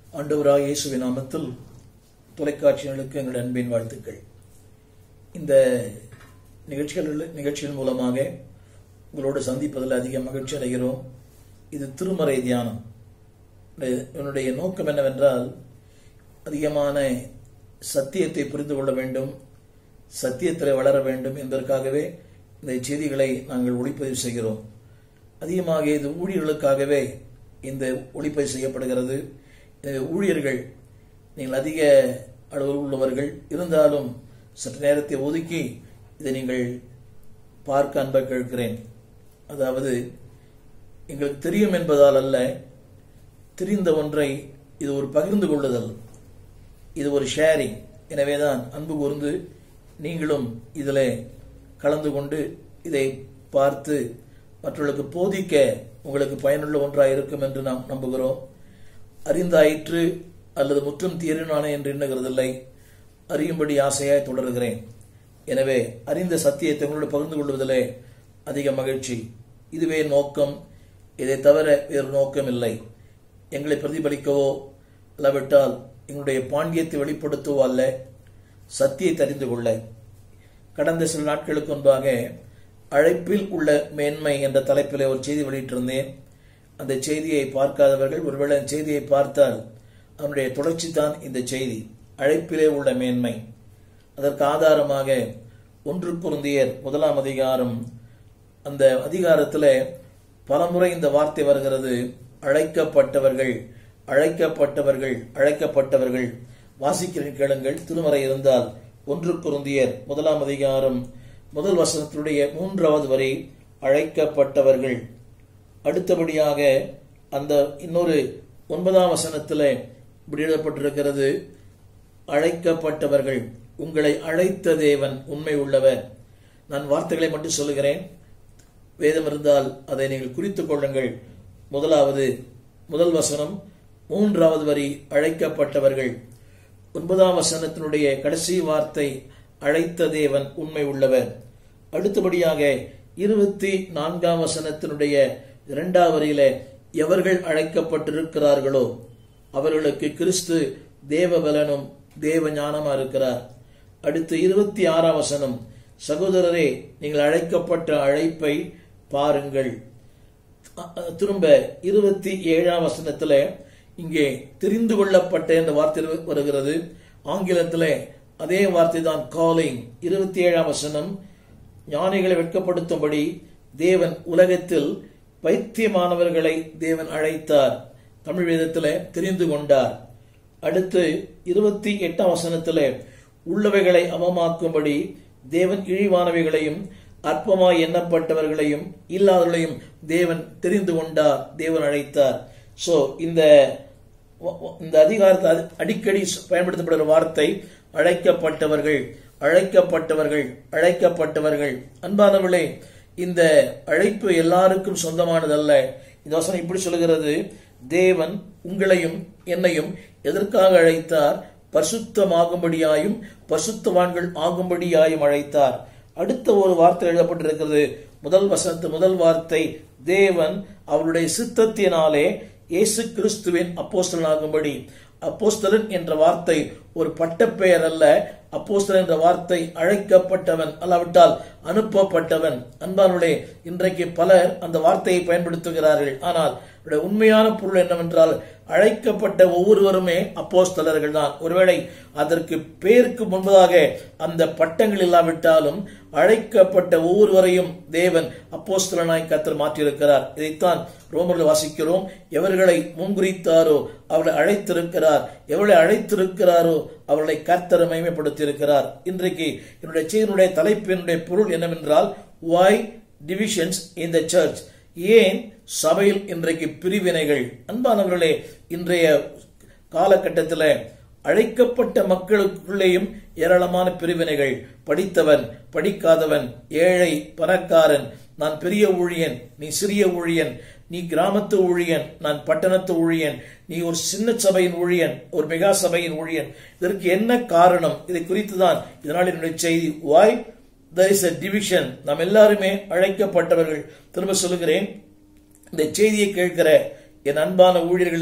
ஆண்டவராக இயேசுவின் நாமத்தில் தொலைக்காட்சிகளுக்கு எங்கள் அன்பின் வாழ்த்துக்கள் இந்த நிகழ்ச்சிகள் நிகழ்ச்சிகள் மூலமாக உங்களோடு சந்திப்பதில் அதிக மகிழ்ச்சி அடைகிறோம் இது திருமறை தியானம் என்னுடைய நோக்கம் என்னவென்றால் அதிகமான சத்தியத்தை புரிந்து கொள்ள வேண்டும் சத்தியத்தில் வளர வேண்டும் என்பதற்காகவே இந்த செய்திகளை நாங்கள் ஒளிப்பதிவு செய்கிறோம் அதிகமாக இது ஊழியர்களுக்காகவே இந்த ஒளிப்பதிவு செய்யப்படுகிறது ஊழியர்கள் நீங்கள் அதிக அளவில் உள்ளவர்கள் இருந்தாலும் சற்று நேரத்தை ஒதுக்கி இதை நீங்கள் பார்க்க அன்ப கேட்கிறேன் அதாவது எங்களுக்கு தெரியும் என்பதால் அல்ல தெரிந்த ஒன்றை இது ஒரு பகிர்ந்து கொள்ளுதல் இது ஒரு ஷேரிங் எனவேதான் அன்பு கூர்ந்து நீங்களும் இதில் கலந்து கொண்டு இதை பார்த்து மற்றவர்களுக்கு போதிக்க உங்களுக்கு பயனுள்ள ஒன்றாக இருக்கும் என்று நாம் நம்புகிறோம் அறிந்தாயிற்று அல்லது முற்றும் தீரினானே என்று எண்ணுகிறதில்லை அறியும்படி ஆசையாய் தொடர்கிறேன் எனவே அறிந்த சத்தியத்தை உங்களோடு பகிர்ந்து கொள்வதிலே அதிக மகிழ்ச்சி இதுவே நோக்கம் இதை தவிர வேறு நோக்கம் இல்லை எங்களை பிரதிபலிக்கவோ இல்லாவிட்டால் எங்களுடைய பாண்டியத்தை வெளிப்படுத்தவோ அல்ல சத்தியத்தை அறிந்து கொள்ள கடந்த சில நாட்களுக்கு முன்பாக அழைப்பில் உள்ள மேன்மை என்ற தலைப்பில் ஒரு செய்தி வெளியிட்டிருந்தேன் அந்த செய்தியை பார்க்காதவர்கள் ஒருவேளை அந்த செய்தியை பார்த்தால் அதனுடைய தொடர்ச்சி தான் இந்த செய்தி அழைப்பிலே உள்ள மேன்மை அதற்கு ஆதாரமாக ஒன்று குருந்தியர் முதலாம் அதிகாரம் அந்த அதிகாரத்தில் பலமுறை இந்த வார்த்தை வருகிறது அழைக்கப்பட்டவர்கள் அழைக்கப்பட்டவர்கள் அழைக்கப்பட்டவர்கள் வாசிக்கிறேன் கேளுங்கள் திருமறை இருந்தால் ஒன்று குருந்தியர் முதலாம் அதிகாரம் முதல் வசனத்தினுடைய மூன்றாவது வரை அழைக்கப்பட்டவர்கள் அடுத்தபடியாக அந்த இன்னொரு ஒன்பதாம் வசனத்தில் இப்படி எழுதப்பட்டிருக்கிறது அழைக்கப்பட்டவர்கள் உங்களை அழைத்த தேவன் உண்மை உள்ளவர் நான் வார்த்தைகளை மட்டும் சொல்லுகிறேன் வேதம் இருந்தால் அதை நீங்கள் குறித்துக் கொள்ளுங்கள் முதலாவது முதல் வசனம் மூன்றாவது வரி அழைக்கப்பட்டவர்கள் ஒன்பதாம் வசனத்தினுடைய கடைசி வார்த்தை அழைத்த தேவன் உண்மை உள்ளவர் அடுத்தபடியாக இருபத்தி நான்காம் வசனத்தினுடைய இரண்டாம் வரியில எவர்கள் அழைக்கப்பட்டிருக்கிறார்களோ அவர்களுக்கு கிறிஸ்து தேவபலனும் தேவ ஞானமா இருக்கிறார் அடுத்து இருபத்தி ஆறாம் வசனம் சகோதரரே நீங்கள் அழைக்கப்பட்ட அழைப்பை பாருங்கள் திரும்ப இருபத்தி ஏழாம் வசனத்துல இங்கே தெரிந்து கொள்ளப்பட்ட என்ற வார்த்தை வருகிறது ஆங்கிலத்தில் அதே வார்த்தை தான் காலிங் இருபத்தி ஏழாம் வசனம் ஞானிகளை வெட்கப்படுத்தும்படி தேவன் உலகத்தில் பைத்தியமானவர்களை தேவன் அழைத்தார் தமிழ் வேதத்தில் தெரிந்து கொண்டார் அடுத்து இருபத்தி எட்டாம் வசனத்தில் உள்ளவைகளை அவமாக்கும்படி தேவன் இழிவானவைகளையும் அற்பமாய் எண்ணப்பட்டவர்களையும் இல்லாதவர்களையும் தேவன் தெரிந்து கொண்டார் தேவன் அழைத்தார் சோ இந்த இந்த அதிகாரத்தை அடிக்கடி பயன்படுத்தப்படுகிற வார்த்தை அழைக்கப்பட்டவர்கள் அழைக்கப்பட்டவர்கள் அழைக்கப்பட்டவர்கள் அன்பானவர்களே இந்த அழைப்பு எல்லாருக்கும் சொந்தமானதல்ல இந்த வசனம் இப்படி சொல்லுகிறது தேவன் உங்களையும் என்னையும் எதற்காக அழைத்தார் பரிசுத்தமாகும்படியாயும் பரிசுத்தவான்கள் ஆகும்படியாயும் அழைத்தார் அடுத்த ஒரு வார்த்தை எழுதப்பட்டிருக்கிறது முதல் வசனத்து முதல் வார்த்தை தேவன் அவருடைய சித்தத்தினாலே இயேசு கிறிஸ்துவின் அப்போஸ்தலனாகும்படி அப்போஸ்தலன் என்ற வார்த்தை ஒரு பட்டப்பெயர் அல்ல அப்போஸ்தலன் என்ற வார்த்தை அழைக்கப்பட்டவன் அல்லாவிட்டால் அனுப்பப்பட்டவன் அன்பானுடைய இன்றைக்கு பலர் அந்த வார்த்தையை பயன்படுத்துகிறார்கள் ஆனால் உண்மையான பொருள் என்னவென்றால் அழைக்கப்பட்ட ஒவ்வொருவருமே அப்போஸ்தலர்கள் தான் ஒருவேளை அதற்கு பேருக்கு முன்பதாக அந்த பட்டங்கள் இல்லாவிட்டாலும் அழைக்கப்பட்ட ஒவ்வொருவரையும் தேவன் அப்போஸ்தலனாய் கத்தர் மாற்றியிருக்கிறார் இதைத்தான் ரோமர்கள் வாசிக்கிறோம் எவர்களை முன்குறித்தாரோ அவர்களை அழைத்திருக்கிறார் எவர்களை அழைத்திருக்கிறாரோ அவர்களை கர்த்தர் மகிமைப்படுத்தியிருக்கிறார் இன்றைக்கு என்னுடைய செய்தியினுடைய தலைப்பினுடைய பொருள் என்னவென்றால் வாய் டிவிஷன்ஸ் இன் த சர்ச் ஏன் சபையில் இன்றைக்கு பிரிவினைகள் அன்பானவர்களே இன்றைய காலகட்டத்தில் அழைக்கப்பட்ட மக்களுக்குள்ளேயும் ஏராளமான பிரிவினைகள் படித்தவன் படிக்காதவன் ஏழை பணக்காரன் நான் பெரிய ஊழியன் நீ சிறிய ஊழியன் நீ கிராமத்து ஊழியன் நான் பட்டணத்து ஊழியன் நீ ஒரு சின்ன சபையின் ஊழியன் ஒரு மெகா சபையின் ஊழியன் இதற்கு என்ன காரணம் இதை குறித்து தான் இதனால் என்னுடைய செய்தி வாய் there is a division நாம் எல்லாருமே அழைக்கப்பட்டவர்கள் திரும்ப சொல்லுகிறேன் இந்த செய்தியை கேட்கிற என் அன்பான ஊழியர்களே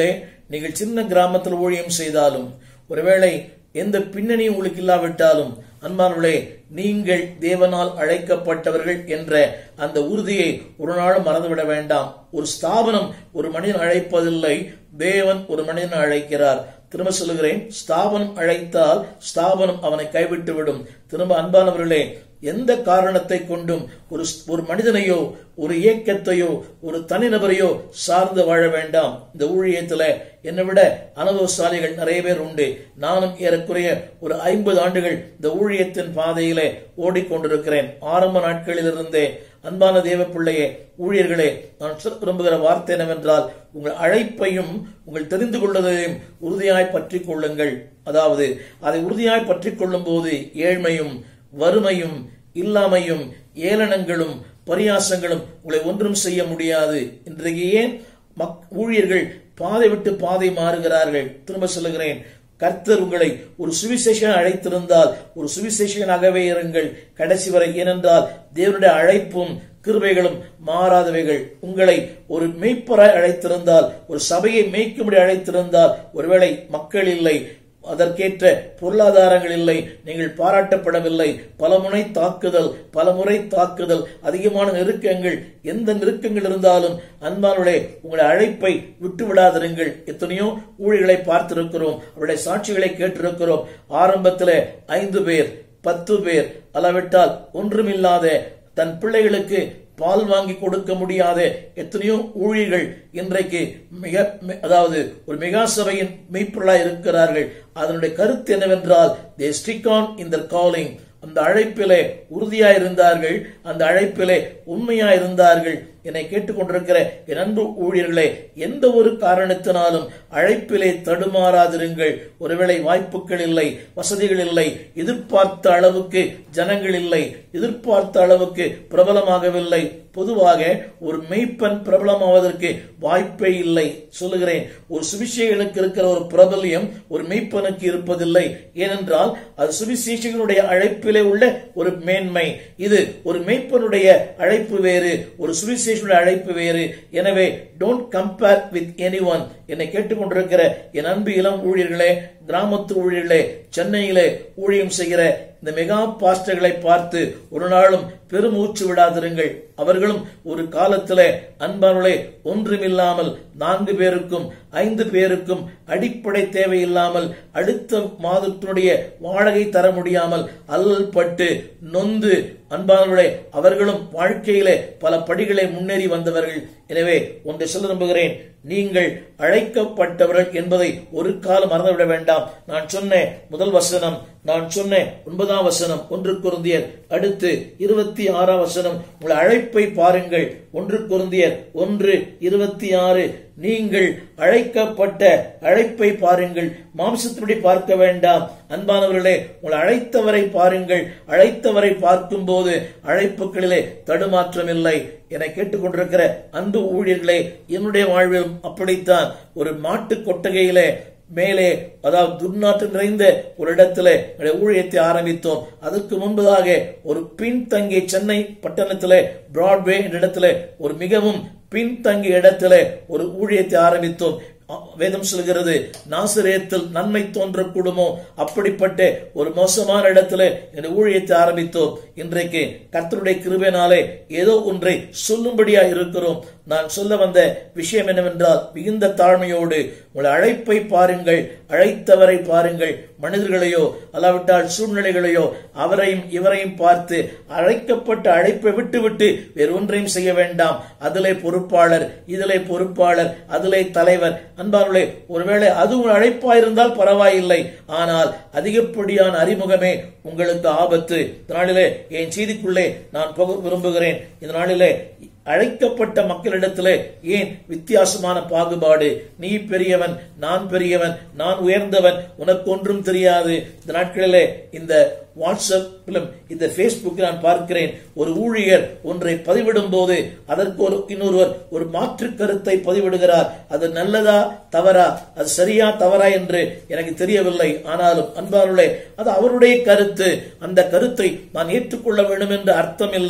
நீங்கள் சின்ன கிராமத்தில் ஊழியம் செய்தாலும் ஒருவேளை எந்த பின்னணியும் உங்களுக்கு இல்லாவிட்டாலும் அன்பானவர்களே நீங்கள் தேவனால் அழைக்கப்பட்டவர்கள் என்ற அந்த உறுதியை ஒரு நாளும் மறந்துவிட வேண்டாம் ஒரு ஸ்தாபனம் ஒரு மனிதன் அழைப்பதில்லை தேவன் ஒரு மனிதனை அழைக்கிறார் திரும்ப சொல்லுகிறேன் ஸ்தாபனம் அழைத்தால் ஸ்தாபனம் அவனை கைவிட்டு விடும் திரும்ப அன்பானவர்களே எந்த காரணத்தை கொண்டும் ஒரு ஒரு மனிதனையோ ஒரு இயக்கத்தையோ ஒரு தனிநபரையோ சார்ந்து வாழ வேண்டாம் இந்த ஊழியத்துல என்னை விட அனுபவசாலிகள் நிறைய பேர் உண்டு நானும் ஏறக்குறைய ஒரு ஐம்பது ஆண்டுகள் இந்த ஊழியத்தின் பாதையிலே ஓடிக்கொண்டிருக்கிறேன் ஆரம்ப நாட்களிலிருந்தே அன்பான தேவ பிள்ளையே ஊழியர்களே நான் சொல்ல விரும்புகிற வார்த்தை என்னவென்றால் உங்கள் அழைப்பையும் உங்கள் தெரிந்து கொள்வதையும் உறுதியாய் பற்றிக் கொள்ளுங்கள் அதாவது அதை உறுதியாய் பற்றிக் கொள்ளும் போது ஏழ்மையும் வறுமையும் இல்லாமையும் ஏளனங்களும் பரியாசங்களும் உங்களை ஒன்றும் செய்ய முடியாது இன்றைக்கு ஏன் மக் ஊழியர்கள் பாதை விட்டு பாதை மாறுகிறார்கள் திரும்ப சொல்லுகிறேன் கர்த்தர் உங்களை ஒரு சுவிசேஷன் அழைத்திருந்தால் ஒரு சுவிசேஷனாகவே இருங்கள் கடைசி வரை ஏனென்றால் தேவனுடைய அழைப்பும் கிருபைகளும் மாறாதவைகள் உங்களை ஒரு மெய்ப்பராய் அழைத்திருந்தால் ஒரு சபையை மேய்க்கும்படி அழைத்திருந்தால் ஒருவேளை மக்கள் இல்லை அதற்கேற்ற பொருளாதாரங்கள் இல்லை நீங்கள் பாராட்டப்படவில்லை பலமுனை தாக்குதல் பலமுறை தாக்குதல் அதிகமான நெருக்கங்கள் எந்த நெருக்கங்கள் இருந்தாலும் அன்பானுடைய உங்களை அழைப்பை விட்டு விடாதிருங்கள் எத்தனையோ ஊழிகளை பார்த்திருக்கிறோம் அவருடைய சாட்சிகளை கேட்டிருக்கிறோம் ஆரம்பத்தில் ஐந்து பேர் பத்து பேர் அளவிட்டால் ஒன்றுமில்லாத தன் பிள்ளைகளுக்கு பால் வாங்கி கொடுக்க முடியாத எத்தனையோ ஊழியர்கள் இன்றைக்கு மிக அதாவது ஒரு மெகா சபையின் மெய்ப்பொருளாய் இருக்கிறார்கள் அதனுடைய கருத்து என்னவென்றால் தே ஸ்டிக் ஆன் இந்த காலிங் அந்த அழைப்பிலே உறுதியா இருந்தார்கள் அந்த அழைப்பிலே உண்மையா இருந்தார்கள் என்னை கேட்டுக்கொண்டிருக்கிற என் அன்பு ஊழியர்களே எந்த ஒரு காரணத்தினாலும் அழைப்பிலே தடுமாறாதிருங்கள் ஒருவேளை வாய்ப்புகள் இல்லை வசதிகள் இல்லை எதிர்பார்த்த அளவுக்கு ஜனங்கள் இல்லை எதிர்பார்த்த அளவுக்கு பிரபலமாகவில்லை பொதுவாக ஒரு மெய்ப்பன் பிரபலமாவதற்கு வாய்ப்பே இல்லை சொல்லுகிறேன் ஒரு சுவிசேஷனுக்கு இருக்கிற ஒரு பிரபல்யம் ஒரு மெய்ப்பனுக்கு இருப்பதில்லை ஏனென்றால் அது சுவிசேஷனுடைய அழைப்பிலே உள்ள ஒரு மேன்மை இது ஒரு மெய்ப்பனுடைய அழைப்பு வேறு ஒரு சுவிசேஷனுடைய அழைப்பு வேறு எனவே don't compare with anyone என்னை கேட்டுக்கொண்டிருக்கிற என் அன்பு இளம் ஊழியர்களே கிராமத்து ஊழியர்களே சென்னையிலே ஊழியம் செய்கிற இந்த மெகா பாஸ்டர்களை பார்த்து ஒரு நாளும் பெருமூச்சு விடாதிருங்கள் அவர்களும் ஒரு காலத்துல அன்பானுளே ஒன்றுமில்லாமல் நான்கு பேருக்கும் ஐந்து பேருக்கும் அடிப்படை தேவையில்லாமல் அடுத்த மாதத்தினுடைய வாடகை தர முடியாமல் அல்லல் பட்டு நொந்து அன்பானவர்களே அவர்களும் வாழ்க்கையிலே பல படிகளை முன்னேறி வந்தவர்கள் எனவே ஒன்றை சொல்ல நம்புகிறேன் நீங்கள் அழைக்கப்பட்டவர்கள் என்பதை ஒரு காலம் மறந்துவிட வேண்டாம் நான் சொன்னேன் முதல் வசனம் நான் சொன்னேன் ஒன்பதாம் வசனம் ஒன்று குருந்தியர் அடுத்து இருபத்தி ஆறாம் வசனம் உங்கள் அழைப்பை பாருங்கள் ஒன்று குருந்தியர் ஒன்று இருபத்தி ஆறு நீங்கள் அழைக்கப்பட்ட அழைப்பை பாருங்கள் மாம்சத்தின்படி பார்க்க வேண்டாம் அன்பானவர்களே உங்களை அழைத்தவரை பாருங்கள் அழைத்தவரை பார்க்கும் போது அழைப்புகளிலே தடுமாற்றம் இல்லை என கேட்டுக்கொண்டிருக்கிற அன்பு ஊழியர்களே என்னுடைய வாழ்விலும் அப்படித்தான் ஒரு மாட்டு கொட்டகையிலே மேலே அதாவது துர்நாற்றம் நிறைந்த ஒரு இடத்துல ஊழியத்தை ஆரம்பித்தோம் அதற்கு முன்பதாக ஒரு பின்தங்கிய சென்னை பட்டணத்திலே பிராட்வே என்ற இடத்துல ஒரு மிகவும் பின்தங்கிய இடத்துல ஒரு ஊழியத்தை ஆரம்பித்தோம் வேதம் சொல்கிறது நாசிரியத்தில் நன்மை தோன்றக்கூடுமோ அப்படிப்பட்ட ஒரு மோசமான இடத்துல இந்த ஊழியத்தை ஆரம்பித்தோம் இன்றைக்கு கர்த்தருடைய கிருபைனாலே ஏதோ ஒன்றை சொல்லும்படியா இருக்கிறோம் நான் சொல்ல வந்த விஷயம் என்னவென்றால் மிகுந்த தாழ்மையோடு உங்கள் அழைப்பை பாருங்கள் அழைத்தவரை பாருங்கள் மனிதர்களையோ அல்லாவிட்டால் சூழ்நிலைகளையோ அவரையும் இவரையும் பார்த்து அழைக்கப்பட்ட அழைப்பை விட்டு விட்டு வேறு ஒன்றையும் செய்ய வேண்டாம் அதிலே பொறுப்பாளர் இதிலே பொறுப்பாளர் அதிலே தலைவர் அன்பார்களே ஒருவேளை அது ஒரு அழைப்பா இருந்தால் பரவாயில்லை ஆனால் அதிகப்படியான அறிமுகமே உங்களுக்கு ஆபத்து இதனாலே என் செய்திக்குள்ளே நான் போக விரும்புகிறேன் இந்த நாளிலே அழைக்கப்பட்ட மக்களிடத்திலே ஏன் வித்தியாசமான பாகுபாடு நீ பெரியவன் நான் பெரியவன் நான் உயர்ந்தவன் உனக்கு ஒன்றும் தெரியாது இந்த நாட்களிலே இந்த வாட்ஸ்அப்பிலும் இந்த பேஸ்புக்கில் நான் பார்க்கிறேன் ஒரு ஊழியர் ஒன்றை பதிவிடும் போது அதற்கு ஒரு இன்னொருவர் ஒரு மாற்று கருத்தை பதிவிடுகிறார் அது நல்லதா தவறா அது சரியா தவறா என்று எனக்கு தெரியவில்லை ஆனாலும் அன்பாருளே அது அவருடைய கருத்து அந்த கருத்தை நான் ஏற்றுக்கொள்ள வேண்டும் என்று அர்த்தம் இல்லை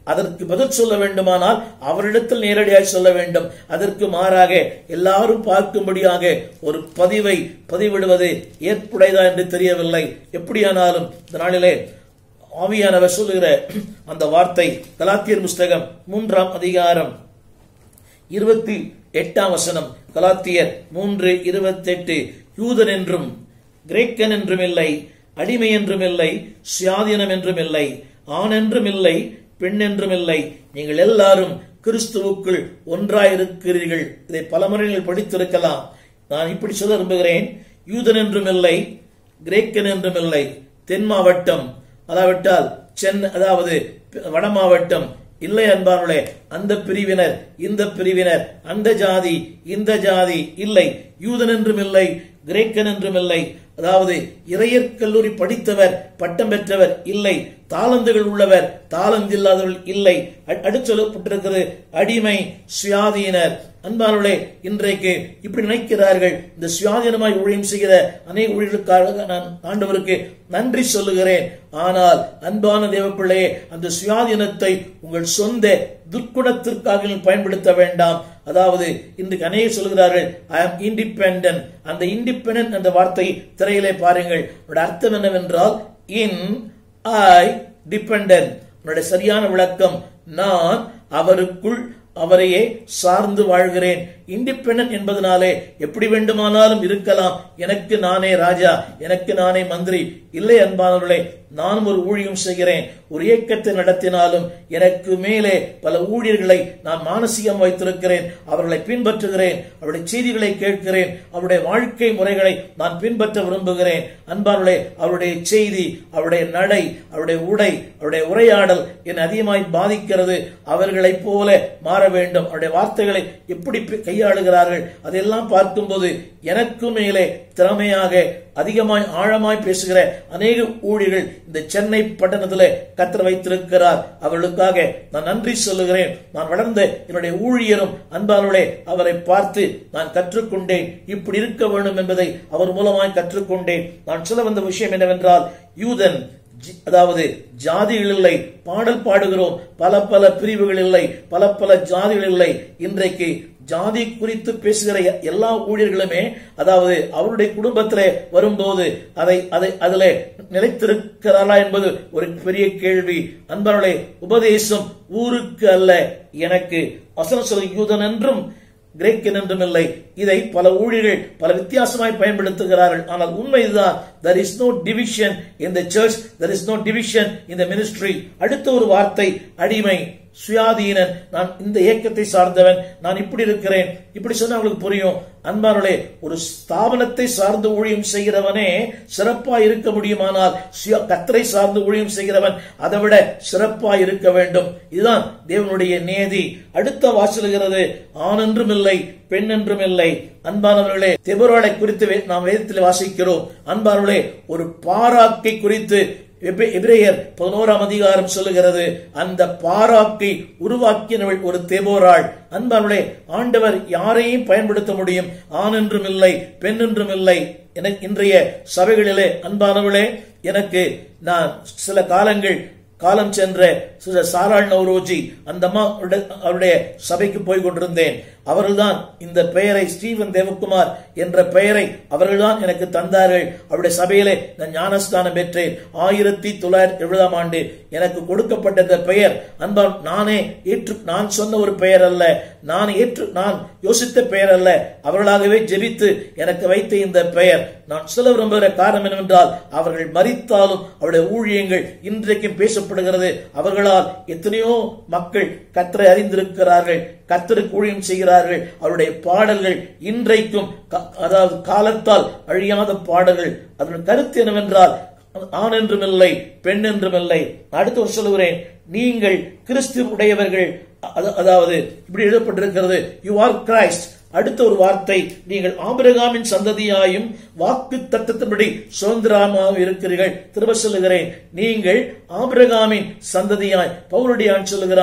அதற்கு பதில் சொல்ல வேண்டுமானால் அவரிடத்தில் நேரடியாக சொல்ல வேண்டும் அதற்கு மாறாக எல்லாரும் பார்க்கும்படியாக ஒரு பதிவை பதிவிடுவது ஏற்புடையதா என்று தெரியவில்லை எப்படியானாலும் இந்த நாளிலே ஆவியானவர் சொல்லுகிற அந்த வார்த்தை கலாத்தியர் புஸ்தகம் மூன்றாம் அதிகாரம் இருபத்தி எட்டாம் வசனம் கலாத்தியர் மூன்று இருபத்தெட்டு யூதன் என்றும் கிரேக்கன் என்றும் இல்லை அடிமை என்றும் இல்லை சுயாதீனம் என்றும் இல்லை ஆண் என்றும் இல்லை பெண் என்றும் இல்லை நீங்கள் எல்லாரும் கிறிஸ்துவுக்குள் ஒன்றாயிருக்கிறீர்கள் இதை பல முறைகள் படித்திருக்கலாம் நான் இப்படி சொல்ல விரும்புகிறேன் யூதன் என்றும் இல்லை கிரேக்கன் என்றும் இல்லை தென் மாவட்டம் அதாவிட்டால் சென்னை அதாவது வட மாவட்டம் இல்லை அன்பார்களே அந்த பிரிவினர் இந்த பிரிவினர் அந்த ஜாதி இந்த ஜாதி இல்லை யூதன் என்றும் இல்லை கிரேக்கன் என்றும் இல்லை அதாவது இறையர் கல்லூரி படித்தவர் பட்டம் பெற்றவர் இல்லை தாளந்துகள் உள்ளவர் தாளந்து இல்லாதவர்கள் இல்லை அ- அடுத்து சொல்லப்பட்டிருக்கிறது அடிமை சுயாதீனர் அன்பானவர்களே இன்றைக்கு இப்படி நினைக்கிறார்கள் இந்த சுயாதீனமாய் ஊழியம் செய்கிற அநேக ஊழியர்களுக்காக நான் ஆண்டவருக்கு நன்றி சொல்லுகிறேன் ஆனால் அன்பான தேவப்பிள்ளையே அந்த சுயாதீனத்தை உங்கள் சொந்த துர்க்குணத்திற்காக நீங்கள் பயன்படுத்த வேண்டாம் அதாவது இன்றைக்கு அநேகர் சொல்கிறார்கள் ஐ ஆம் இண்டிபெண்டன்ட் அந்த இண்டிபெண்டன்ட் என்ற வார்த்தை திரையிலே பாருங்கள் அதோட அர்த்தம் என்னவென்றால் இன் ஐ டிபெண்டன்ட் உன்னுடைய சரியான விளக்கம் நான் அவருக்குள் அவரையே சார்ந்து வாழ்கிறேன் இண்டிபெண்டன்ட் என்பதனாலே எப்படி வேண்டுமானாலும் இருக்கலாம் எனக்கு நானே ராஜா எனக்கு நானே மந்திரி இல்லை அன்பானவர்களே நானும் ஒரு ஊழியம் செய்கிறேன் ஒரு இயக்கத்தை நடத்தினாலும் எனக்கு மேலே பல ஊழியர்களை நான் மானசீகம் வைத்திருக்கிறேன் அவர்களை பின்பற்றுகிறேன் அவருடைய செய்திகளை கேட்கிறேன் அவருடைய வாழ்க்கை முறைகளை நான் பின்பற்ற விரும்புகிறேன் அன்பானவர்களே அவருடைய செய்தி அவருடைய நடை அவருடைய உடை அவருடைய உரையாடல் என்னை அதிகமாய் பாதிக்கிறது அவர்களைப் போல மாற வேண்டும் அவருடைய வார்த்தைகளை எப்படி பி- கையாளுகிறார்கள் அதெல்லாம் பார்க்கும்போது எனக்கு மேலே திறமையாக அதிகமாய் ஆழமாய் பேசுகிற அநேக ஊழியர்கள் இந்த சென்னை பட்டணத்திலே கத்தர் வைத்திருக்கிறார் அவர்களுக்காக நான் நன்றி சொல்லுகிறேன் நான் வளர்ந்த என்னுடைய ஊழியரும் அன்பாளர்களே அவரை பார்த்து நான் கற்றுக்கொண்டேன் இப்படி இருக்க வேண்டும் என்பதை அவர் மூலமாய் கற்றுக்கொண்டேன் நான் சொல்ல வந்த விஷயம் என்னவென்றால் யூதன் ஜி- அதாவது ஜாதிகள் இல்லை பாடல் பாடுகிறோம் பல பல பிரிவுகள் இல்லை பல பல ஜாதிகள் இல்லை இன்றைக்கு ஜாதி குறித்து பேசுகிற எ- எல்லா ஊழியர்களுமே அதாவது அவருடைய குடும்பத்திலே வரும்போது அதை அதை அதிலே நிலைத்திருக்கிறாரா என்பது ஒரு பெரிய கேள்வி அன்பர்களே உபதேசம் ஊருக்கு அல்ல எனக்கு வசன சொல்ல யூதன் என்றும் கிரேக்கன் என்றும் இல்லை இதை பல ஊழியர்கள் பல வித்தியாசமாய் பயன்படுத்துகிறார்கள் ஆனால் உண்மை இதுதான் there is no division in the church there is no division in the ministry அடுத்த ஒரு வார்த்தை அடிமை சுயாதீனன் நான் இந்த இயக்கத்தை சார்ந்தவன் நான் இப்படி இருக்கிறேன் இப்படி சொன்னா உங்களுக்கு புரியும் அன்பானே ஒரு ஸ்தாபனத்தை சார்ந்து ஊழியம் செய்கிறவனே சிறப்பா இருக்க முடியுமானால் சுய கத்தரை சார்ந்து ஊழியம் செய்கிறவன் அதை விட சிறப்பா இருக்க வேண்டும் இதுதான் தேவனுடைய நேதி அடுத்த வாசலுகிறது ஆண் என்றும் இல்லை பெண் என்றும் இல்லை அன்பானவர்களே தெபரோடை குறித்து வே- நாம் வேதத்தில் வாசிக்கிறோம் அன்பானவர்களே ஒரு பாராக்கை குறித்து எபே- எபிரேயர் பதினோராம் அதிகாரம் சொல்லுகிறது அந்த பாராக்கை உருவாக்கினவள் ஒரு தெபோராள் அன்பானவர்களே ஆண்டவர் யாரையும் பயன்படுத்த முடியும் ஆண் என்றும் இல்லை பெண் என்றும் இல்லை எனக்கு இன்றைய சபைகளிலே அன்பானவர்களே எனக்கு நான் சில காலங்கள் காலம் சென்ற சில சாராள் நவ்ரோஜி அந்த அம்மா அவருடைய- அவருடைய சபைக்கு போய் கொண்டிருந்தேன் அவர்கள்தான் இந்த பெயரை ஸ்டீவன் தேவகுமார் என்ற பெயரை அவர்கள்தான் எனக்கு தந்தார்கள் அவருடைய சபையிலே நான் ஞானஸ்தானம் பெற்றேன் ஆயிரத்தி தொள்ளாயிரத்தி எழுபதாம் ஆண்டு எனக்கு கொடுக்கப்பட்ட இந்த பெயர் அன்பான் நானே ஏற்று நான் சொன்ன ஒரு பெயர் அல்ல நான் ஏற்று நான் யோசித்த பெயர் அல்ல அவர்களாகவே ஜெபித்து எனக்கு வைத்த இந்த பெயர் நான் சொல்ல விரும்புகிற காரணம் என்னவென்றால் அவர்கள் மரித்தாலும் அவருடைய ஊழியங்கள் இன்றைக்கும் பேசப்படுகிறது அவர்களால் எத்தனையோ மக்கள் கத்தரை அறிந்திருக்கிறார்கள் கத்தருக்கு ஊழியம் செய்கிறார்கள் அவருடைய பாடல்கள் இன்றைக்கும் க- அதாவது காலத்தால் அழியாத பாடல்கள் அதன் கருத்து என்னவென்றால் ஆண் என்றும் இல்லை பெண் என்றும் இல்லை அடுத்து ஒரு சொல்லுகிறேன் நீங்கள் கிறிஸ்து உடையவர்கள் அது- அதாவது இப்படி எழுதப்பட்டிருக்கிறது யூ ஆர் கிரைஸ்ட் அடுத்த ஒரு வார்த்தை நீங்கள் ஆபிரகாமின் சந்ததியாயும் வாக்கு தத்தத்தின்படி சுதந்திரமாகவும் இருக்கிறீர்கள் திரும்ப சொல்லுகிறேன் நீங்கள் ஆபிரகாமின் சந்ததியாய் பவுலடியான் சொல்லுகிறான்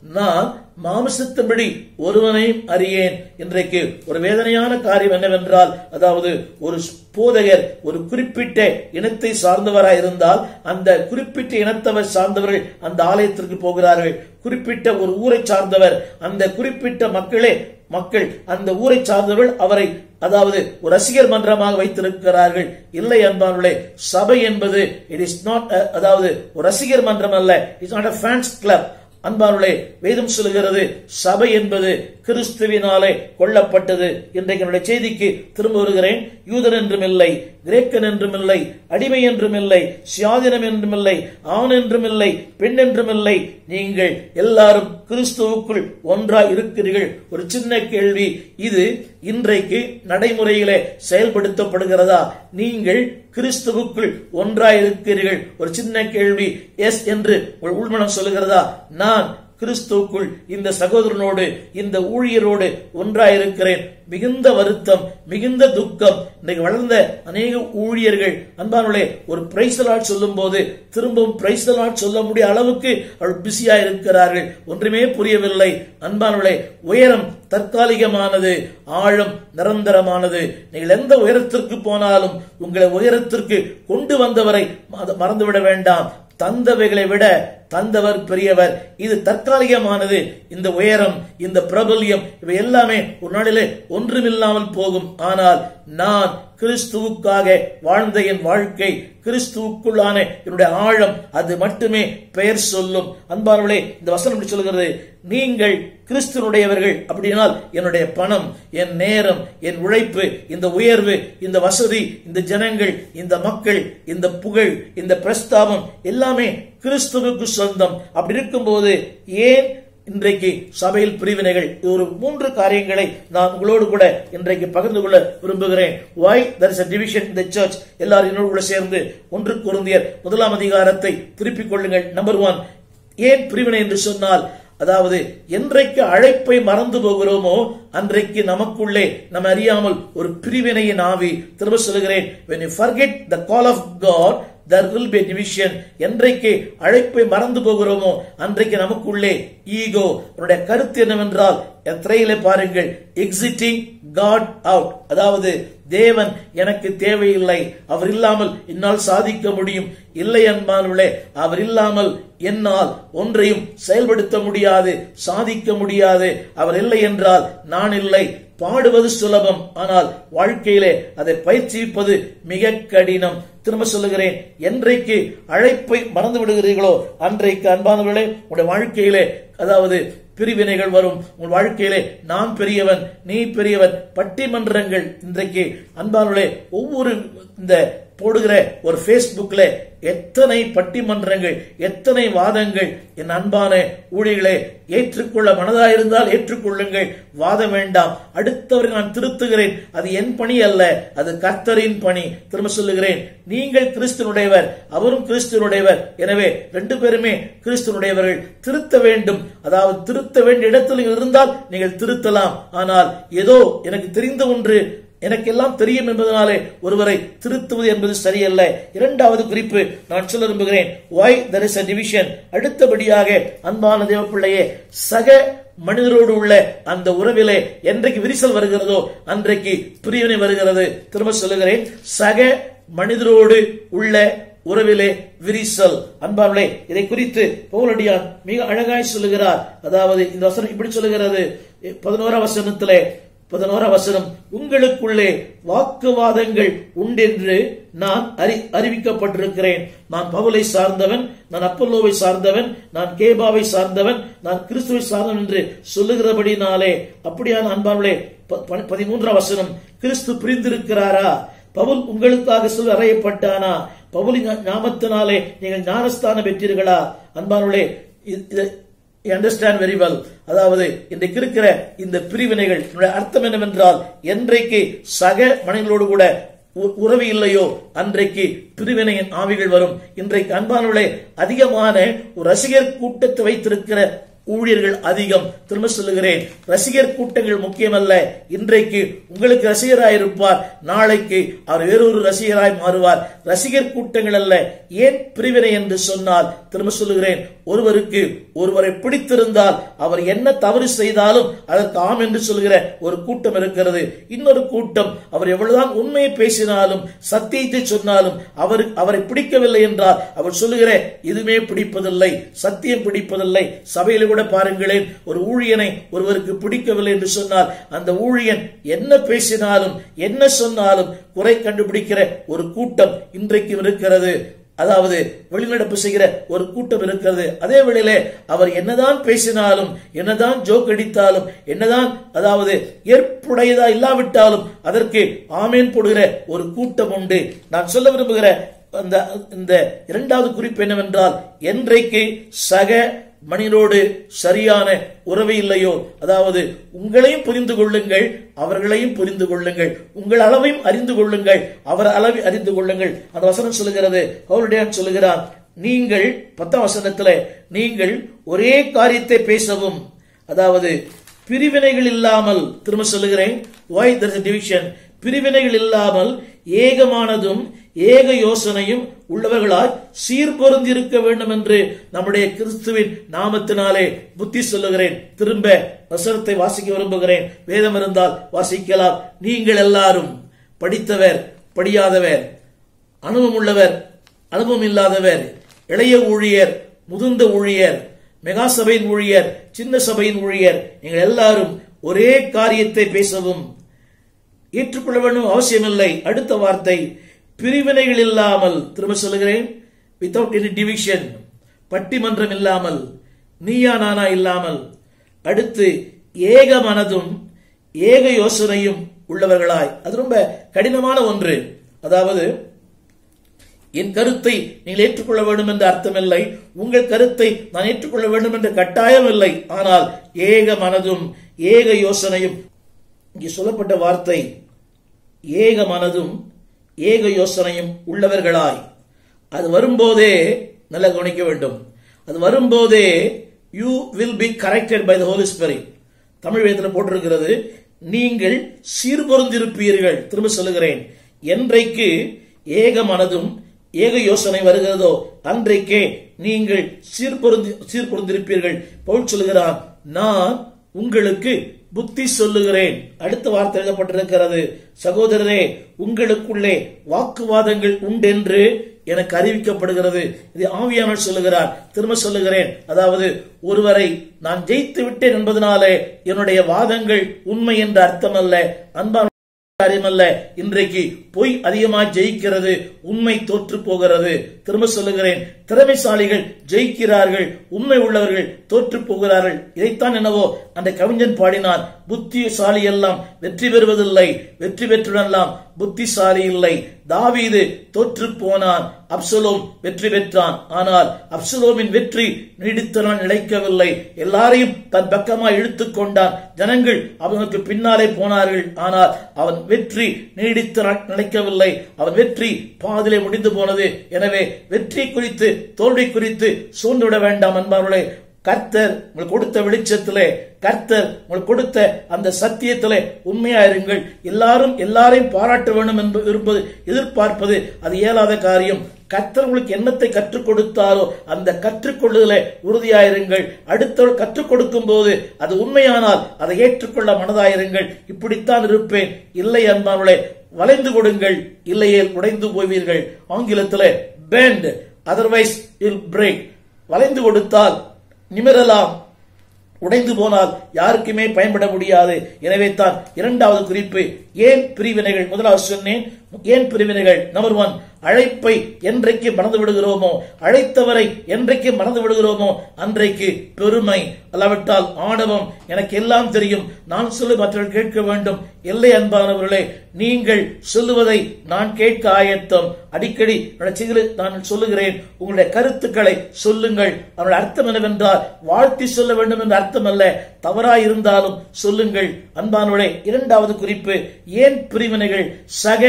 நான் மாமிசத்தின்படி ஒருவனையும் அறியேன் இன்றைக்கு ஒரு வேதனையான காரியம் என்னவென்றால் அதாவது ஒரு போதகர் ஒரு குறிப்பிட்ட இனத்தை சார்ந்தவராய் இருந்தால் அந்த குறிப்பிட்ட இனத்தவர் சார்ந்தவர்கள் அந்த ஆலயத்திற்கு போகிறார்கள் குறிப்பிட்ட ஒரு ஊரை சார்ந்தவர் அந்த குறிப்பிட்ட மக்களே மக்கள் அந்த ஊரை சார்ந்தவர்கள் அவரை அதாவது ஒரு ரசிகர் மன்றமாக வைத்திருக்கிறார்கள் இல்லை அன்பானுள்ளே சபை என்பது இட் இஸ் நாட் அதாவது ஒரு ரசிகர் மன்றம் அல்ல it's not a fans club அன்பானுள்ளே வேதம் சொல்லுகிறது சபை என்பது கிறிஸ்துவினாலே கொல்லப்பட்டது இன்றைக்கு என்னுடைய செய்திக்கு திரும்ப வருகிறேன் யூதன் என்றும் இல்லை கிரேக்கன் என்றும் இல்லை அடிமை என்றும் இல்லை சுயாதீனம் என்றும் இல்லை ஆண் என்றும் இல்லை பெண் என்றும் இல்லை நீங்கள் எல்லாரும் கிறிஸ்துவுக்குள் ஒன்றாய் இருக்கிறீர்கள் ஒரு சின்ன கேள்வி இது இன்றைக்கு நடைமுறையிலே செயல்படுத்தப்படுகிறதா நீங்கள் கிறிஸ்துவுக்குள் ஒன்றாய் இருக்கிறீர்கள் ஒரு சின்ன கேள்வி எஸ் என்று உங்கள் உள்மனம் சொல்லுகிறதா நான் கிறிஸ்துவுக்குள் இந்த சகோதரனோடு இந்த ஊழியரோடு ஒன்றாயிருக்கிறேன் மிகுந்த வருத்தம் மிகுந்த துக்கம் இன்னைக்கு வளர்ந்த அநேக ஊழியர்கள் அன்பானுடைய ஒரு பிரைசலாட் சொல்லும் போது திரும்பவும் பிரைசலாட் சொல்ல முடிய அளவுக்கு அவள் பிஸியா இருக்கிறார்கள் ஒன்றுமே புரியவில்லை அன்பானுடைய உயரம் தற்காலிகமானது ஆழம் நிரந்தரமானது நீங்கள் எந்த உயரத்திற்கு போனாலும் உங்களை உயரத்திற்கு கொண்டு வந்தவரை மறந்துவிட வேண்டாம் தந்தவைகளை விட தந்தவர் பெரியவர் இது தற்காலிகமானது இந்த உயரம் இந்த பிரபல்யம் இவை எல்லாமே ஒரு நாளிலே ஒன்றுமில்லாமல் போகும் ஆனால் நான் கிறிஸ்துவுக்காக வாழ்ந்த என் வாழ்க்கை கிறிஸ்துவுக்குள்ளான என்னுடைய ஆழம் அது மட்டுமே பெயர் சொல்லும் அன்பானவர்களே இந்த வசனம் இப்படி சொல்கிறது நீங்கள் கிறிஸ்துனுடையவர்கள் அப்படினால் என்னுடைய பணம் என் நேரம் என் உழைப்பு இந்த உயர்வு இந்த வசதி இந்த ஜனங்கள் இந்த மக்கள் இந்த புகழ் இந்த பிரஸ்தாபம் எல்லாமே கிறிஸ்துவுக்கு சொந்தம் அப்படி இருக்கும்போது ஏன் இன்றைக்கு சபையில் பிரிவினைகள் ஒரு மூன்று காரியங்களை நான் உங்களோடு கூட இன்றைக்கு பகிர்ந்து கொள்ள விரும்புகிறேன் வை தர் இஸ் டிவிஷன் இந்த சர்ச் எல்லாரும் என்னோடு கூட சேர்ந்து ஒன்று குருந்தியர் முதலாம் அதிகாரத்தை திருப்பிக் கொள்ளுங்கள் நம்பர் ஒன் ஏன் பிரிவினை என்று சொன்னால் அதாவது என்றைக்கு அழைப்பை மறந்து போகிறோமோ அன்றைக்கு நமக்குள்ளே நம்ம அறியாமல் ஒரு பிரிவினையின் ஆவி திரும்ப சொல்லுகிறேன் when you forget the call of god there will be a division என்றைக்கு அழைப்பை மறந்து போகிறோமோ அன்றைக்கு நமக்குள்ளே ஈகோ அவருடைய கருத்து என்னவென்றால் திரையிலே பாருங்கள் எக்ஸிட்டிங் காட் அவுட் அதாவது தேவன் எனக்கு தேவையில்லை அவர் இல்லாமல் என்னால் சாதிக்க முடியும் இல்லை அன்பானுள்ளே அவர் இல்லாமல் என்னால் ஒன்றையும் செயல்படுத்த முடியாது சாதிக்க முடியாது அவர் இல்லை என்றால் நான் இல்லை பாடுவது சுலபம் ஆனால் வாழ்க்கையிலே அதை பயிற்சிப்பது மிக கடினம் திரும்ப சொல்லுகிறேன் என்றைக்கு அழைப்பை மறந்து விடுகிறீர்களோ அன்றைக்கு அன்பானவர்களே உங்களுடைய வாழ்க்கையிலே அதாவது பிரிவினைகள் வரும் உங்கள் வாழ்க்கையிலே நான் பெரியவன் நீ பெரியவன் பட்டிமன்றங்கள் இன்றைக்கு அன்பானவர்களே ஒவ்வொரு இந்த போடுகிற ஒரு பேஸ்புக்ல எத்தனை பட்டிமன்றங்கள் எத்தனை வாதங்கள் என் அன்பான ஊழிகளை ஏற்றுக்கொள்ள மனதாயிருந்தால் ஏற்றுக்கொள்ளுங்கள் வாதம் வேண்டாம் அடுத்தவர்கள் நான் திருத்துகிறேன் அது என் பணி அல்ல அது கர்த்தரின் பணி திரும்ப சொல்லுகிறேன் நீங்கள் கிறிஸ்துனுடையவர் அவரும் கிறிஸ்துனுடையவர் எனவே ரெண்டு பேருமே கிறிஸ்துனுடையவர்கள் திருத்த வேண்டும் அதாவது திருத்த வேண்டிய இடத்தில் இருந்தால் நீங்கள் திருத்தலாம் ஆனால் ஏதோ எனக்கு தெரிந்த ஒன்று எனக்கெல்லாம் தெரியும் என்பதனாலே ஒருவரை திருத்துவது என்பது சரியல்ல இரண்டாவது குறிப்பு நான் சொல்ல விரும்புகிறேன் why there is a division அடுத்தபடியாக அன்பான தேவப்பிள்ளையே சக மனிதரோடு உள்ள அந்த உறவிலே என்றைக்கு விரிசல் வருகிறதோ அன்றைக்கு பிரிவினை வருகிறது திரும்ப சொல்லுகிறேன் சக மனிதரோடு உள்ள உறவிலே விரிசல் அன்பார்களே இதை குறித்து பவுலடியான் மிக அழகாய் சொல்லுகிறார் அதாவது இந்த வசனம் இப்படி சொல்லுகிறது பதினோரா வசனத்திலே பதினோரா வசனம் உங்களுக்குள்ளே வாக்குவாதங்கள் உண்டென்று நான் அறி அறிவிக்கப்பட்டிருக்கிறேன் நான் பவுலை சார்ந்தவன் நான் அப்பல்லோவை சார்ந்தவன் நான் கேபாவை சார்ந்தவன் நான் கிறிஸ்துவை சார்ந்தவன் என்று சொல்லுகிறபடினாலே அப்படியான அன்பானே பதிமூன்றாம் வசனம் கிறிஸ்து பிரிந்திருக்கிறாரா பவுல் உங்களுக்காக சொல் அறையப்பட்டானா பவுலின் ஞாபகத்தினாலே நீங்கள் ஞானஸ்தானம் பெற்றீர்களா அன்பானுள்ளே அண்டர்ஸ்டாண்ட் வெரி வெல் அதாவது இன்றைக்கு இருக்கிற இந்த பிரிவினைகள் அர்த்தம் என்னவென்றால் என்றைக்கு சக மனிதர்களோடு கூட உறவு இல்லையோ அன்றைக்கு பிரிவினையின் ஆவிகள் வரும் இன்றைக்கு அன்பானவர்களே அதிகமான ஒரு ரசிகர் கூட்டத்தை வைத்திருக்கிற ஊழியர்கள் அதிகம் திரும்ப சொல்லுகிறேன் ரசிகர் கூட்டங்கள் முக்கியமல்ல இன்றைக்கு உங்களுக்கு ரசிகராயிருப்பார் நாளைக்கு அவர் வேறொரு ரசிகராய் மாறுவார் ரசிகர் கூட்டங்கள் அல்ல ஏன் பிரிவினை என்று சொன்னால் திரும்ப சொல்லுகிறேன் ஒருவருக்கு ஒருவரை பிடித்திருந்தால் அவர் என்ன தவறு செய்தாலும் அதற்கு ஆம் என்று சொல்கிற ஒரு கூட்டம் இருக்கிறது இன்னொரு கூட்டம் அவர் எவ்வளவுதான் உண்மையை பேசினாலும் சத்தியத்தை சொன்னாலும் அவர் அவரை பிடிக்கவில்லை என்றால் அவர் சொல்லுகிற இதுமே பிடிப்பதில்லை சத்தியம் பிடிப்பதில்லை சபையில கூட பாருங்களேன் ஒரு ஊழியனை ஒருவருக்கு பிடிக்கவில்லை என்று சொன்னால் அந்த ஊழியன் என்ன பேசினாலும் என்ன சொன்னாலும் குறை கண்டுபிடிக்கிற ஒரு கூட்டம் இன்றைக்கு இருக்கிறது அதாவது வெளிநடப்பு செய்கிற ஒரு கூட்டம் இருக்கிறது அதே வேளையிலே அவர் என்னதான் பேசினாலும் என்னதான் ஜோக் அடித்தாலும் என்னதான் அதாவது ஏற்புடையதா இல்லாவிட்டாலும் அதற்கு ஆமேன் போடுகிற ஒரு கூட்டம் உண்டு நான் சொல்ல விரும்புகிற அந்த இந்த இரண்டாவது குறிப்பு என்னவென்றால் என்றைக்கு சக மனிதனோடு சரியான உறவு இல்லையோ அதாவது உங்களையும் புரிந்து கொள்ளுங்கள் அவர்களையும் புரிந்து கொள்ளுங்கள் உங்கள் அளவையும் அறிந்து கொள்ளுங்கள் அவர் அளவை அறிந்து கொள்ளுங்கள் அந்த வசனம் சொல்லுகிறது அவருடைய சொல்லுகிறார் நீங்கள் பத்தாம் வசனத்துல நீங்கள் ஒரே காரியத்தை பேசவும் அதாவது பிரிவினைகள் இல்லாமல் திரும்ப சொல்லுகிறேன் வாய் டிவிஷன் பிரிவினைகள் இல்லாமல் ஏகமானதும் ஏக யோசனையும் உள்ளவர்களாய் சீர்பொருந்திருக்க வேண்டும் என்று நம்முடைய கிறிஸ்துவின் நாமத்தினாலே புத்தி சொல்லுகிறேன் திரும்ப வசனத்தை வாசிக்க விரும்புகிறேன் வேதம் இருந்தால் வாசிக்கலாம் நீங்கள் எல்லாரும் படித்தவர் படியாதவர் அனுபவம் உள்ளவர் அனுபவம் இல்லாதவர் இளைய ஊழியர் முதிர்ந்த ஊழியர் மெகா சபையின் ஊழியர் சின்ன சபையின் ஊழியர் நீங்கள் எல்லாரும் ஒரே காரியத்தை பேசவும் ஏற்றுக்கொள்ள வேண்டும் அவசியமில்லை அடுத்த வார்த்தை பிரிவினைகள் இல்லாமல் திரும்ப சொல்லுகிறேன் வித்தவுட் எனி டிவிஷன் பட்டிமன்றம் இல்லாமல் நீயா நானா இல்லாமல் அடுத்து ஏக மனதும் ஏக யோசனையும் உள்ளவர்களாய் அது ரொம்ப கடினமான ஒன்று அதாவது என் கருத்தை நீங்கள் ஏற்றுக்கொள்ள வேண்டும் என்ற அர்த்தமில்லை உங்கள் கருத்தை நான் ஏற்றுக்கொள்ள வேண்டும் என்ற கட்டாயம் இல்லை ஆனால் ஏக மனதும் ஏக யோசனையும் இங்கே சொல்லப்பட்ட வார்த்தை ஏக மனதும் ஏக யோசனையும் உள்ளவர்களாய் அது வரும்போதே நல்லா கவனிக்க வேண்டும் அது வரும்போதே you will be corrected by the Holy Spirit Tamil வேதத்தில் போட்டிருக்கிறது நீங்கள் சீர்பொருந்திருப்பீர்கள் திரும்ப சொல்லுகிறேன் என்றைக்கு ஏக மனதும் ஏக யோசனை வருகிறதோ அன்றைக்கே நீங்கள் சீர்பொருந்தி சீர்பொருந்திருப்பீர்கள் பவுல் சொல்லுகிறான் நான் உங்களுக்கு புத்தி சொல்லுகிறேன் அடுத்த வார்த்தை எழுதப்பட்டிருக்கிறது சகோதரரே உங்களுக்குள்ளே வாக்குவாதங்கள் உண்டென்று எனக்கு அறிவிக்கப்படுகிறது இது ஆவியானவர் சொல்லுகிறார் திரும்ப சொல்லுகிறேன் அதாவது ஒருவரை நான் ஜெயித்து விட்டேன் என்பதனாலே என்னுடைய வாதங்கள் உண்மை என்ற அர்த்தம் அல்ல அன்பான காரியமல்ல இன்றைக்கு பொய் அதிகமாக ஜெயிக்கிறது உண்மை தோற்று போகிறது திரும்ப சொல்லுகிறேன் திறமைசாலிகள் ஜெயிக்கிறார்கள் உண்மை உள்ளவர்கள் தோற்று போகிறார்கள் இதைத்தான் என்னவோ அந்த கவிஞன் பாடினான் புத்திசாலி எல்லாம் வெற்றி பெறுவதில்லை வெற்றி பெற்றுடலாம் புத்திசாலி இல்லை தாவீது தோற்று போனான் அப்சலோம் வெற்றி பெற்றான் ஆனால் அப்சலோமின் வெற்றி நீடித்த நாள் நிலைக்கவில்லை எல்லாரையும் தன் பக்கமாக இழுத்துக் கொண்டான் ஜனங்கள் அவனுக்கு பின்னாலே போனார்கள் ஆனால் அவன் வெற்றி நீடித்த நாள் நிலைக்கவில்லை அவன் வெற்றி பாதிலே முடிந்து போனது எனவே வெற்றி குறித்து தோல்வி குறித்து சூழ்ந்துவிட வேண்டாம் என்பவர்களே கர்த்தர் உங்களுக்கு கொடுத்த வெளிச்சத்திலே கர்த்தர் உங்களுக்கு கொடுத்த அந்த சத்தியத்திலே உண்மையா இருங்கள் எல்லாரும் எல்லாரையும் பாராட்ட வேண்டும் என்பது இருப்பது எதிர்பார்ப்பது அது இயலாத காரியம் கர்த்தர் உங்களுக்கு என்னத்தை கற்றுக் கொடுத்தாரோ அந்த கற்றுக்கொள்ளுதல உறுதியாயிருங்கள் அடுத்தவர்கள் கற்றுக் கொடுக்கும் போது அது உண்மையானால் அதை ஏற்றுக்கொள்ள மனதாயிருங்கள் இப்படித்தான் இருப்பேன் இல்லை அன்பானவர்களே வளைந்து கொடுங்கள் இல்லையே உடைந்து போவீர்கள் ஆங்கிலத்திலே பெண்ட் அதர்வைஸ் இல் பிரேக் வளைந்து கொடுத்தால் நிமிரலாம் உடைந்து போனால் யாருக்குமே பயன்பட முடியாது எனவே தான் இரண்டாவது குறிப்பு ஏன் பிரிவினைகள் முதலாவது சொன்னேன் ஏன் பிரிவினைகள் நம்பர் ஒன் அழைப்பை என்றைக்கு மறந்து விடுகிறோமோ அழைத்தவரை என்றைக்கு மறந்து விடுகிறோமோ அன்றைக்கு பெருமை அல்லாவிட்டால் ஆணவம் எனக்கு எல்லாம் தெரியும் நான் சொல்லி மற்றவர்கள் கேட்க வேண்டும் இல்லை அன்பானவர்களே நீங்கள் சொல்லுவதை நான் கேட்க ஆயத்தம் அடிக்கடி நான் சொல்லுகிறேன் உங்களுடைய கருத்துக்களை சொல்லுங்கள் அவருடைய அர்த்தம் என்னவென்றால் வாழ்த்தி சொல்ல வேண்டும் என்ற அர்த்தம் அல்ல தவறாய் இருந்தாலும் சொல்லுங்கள் அன்பானவர்களே இரண்டாவது குறிப்பு ஏன் பிரிவினைகள் சக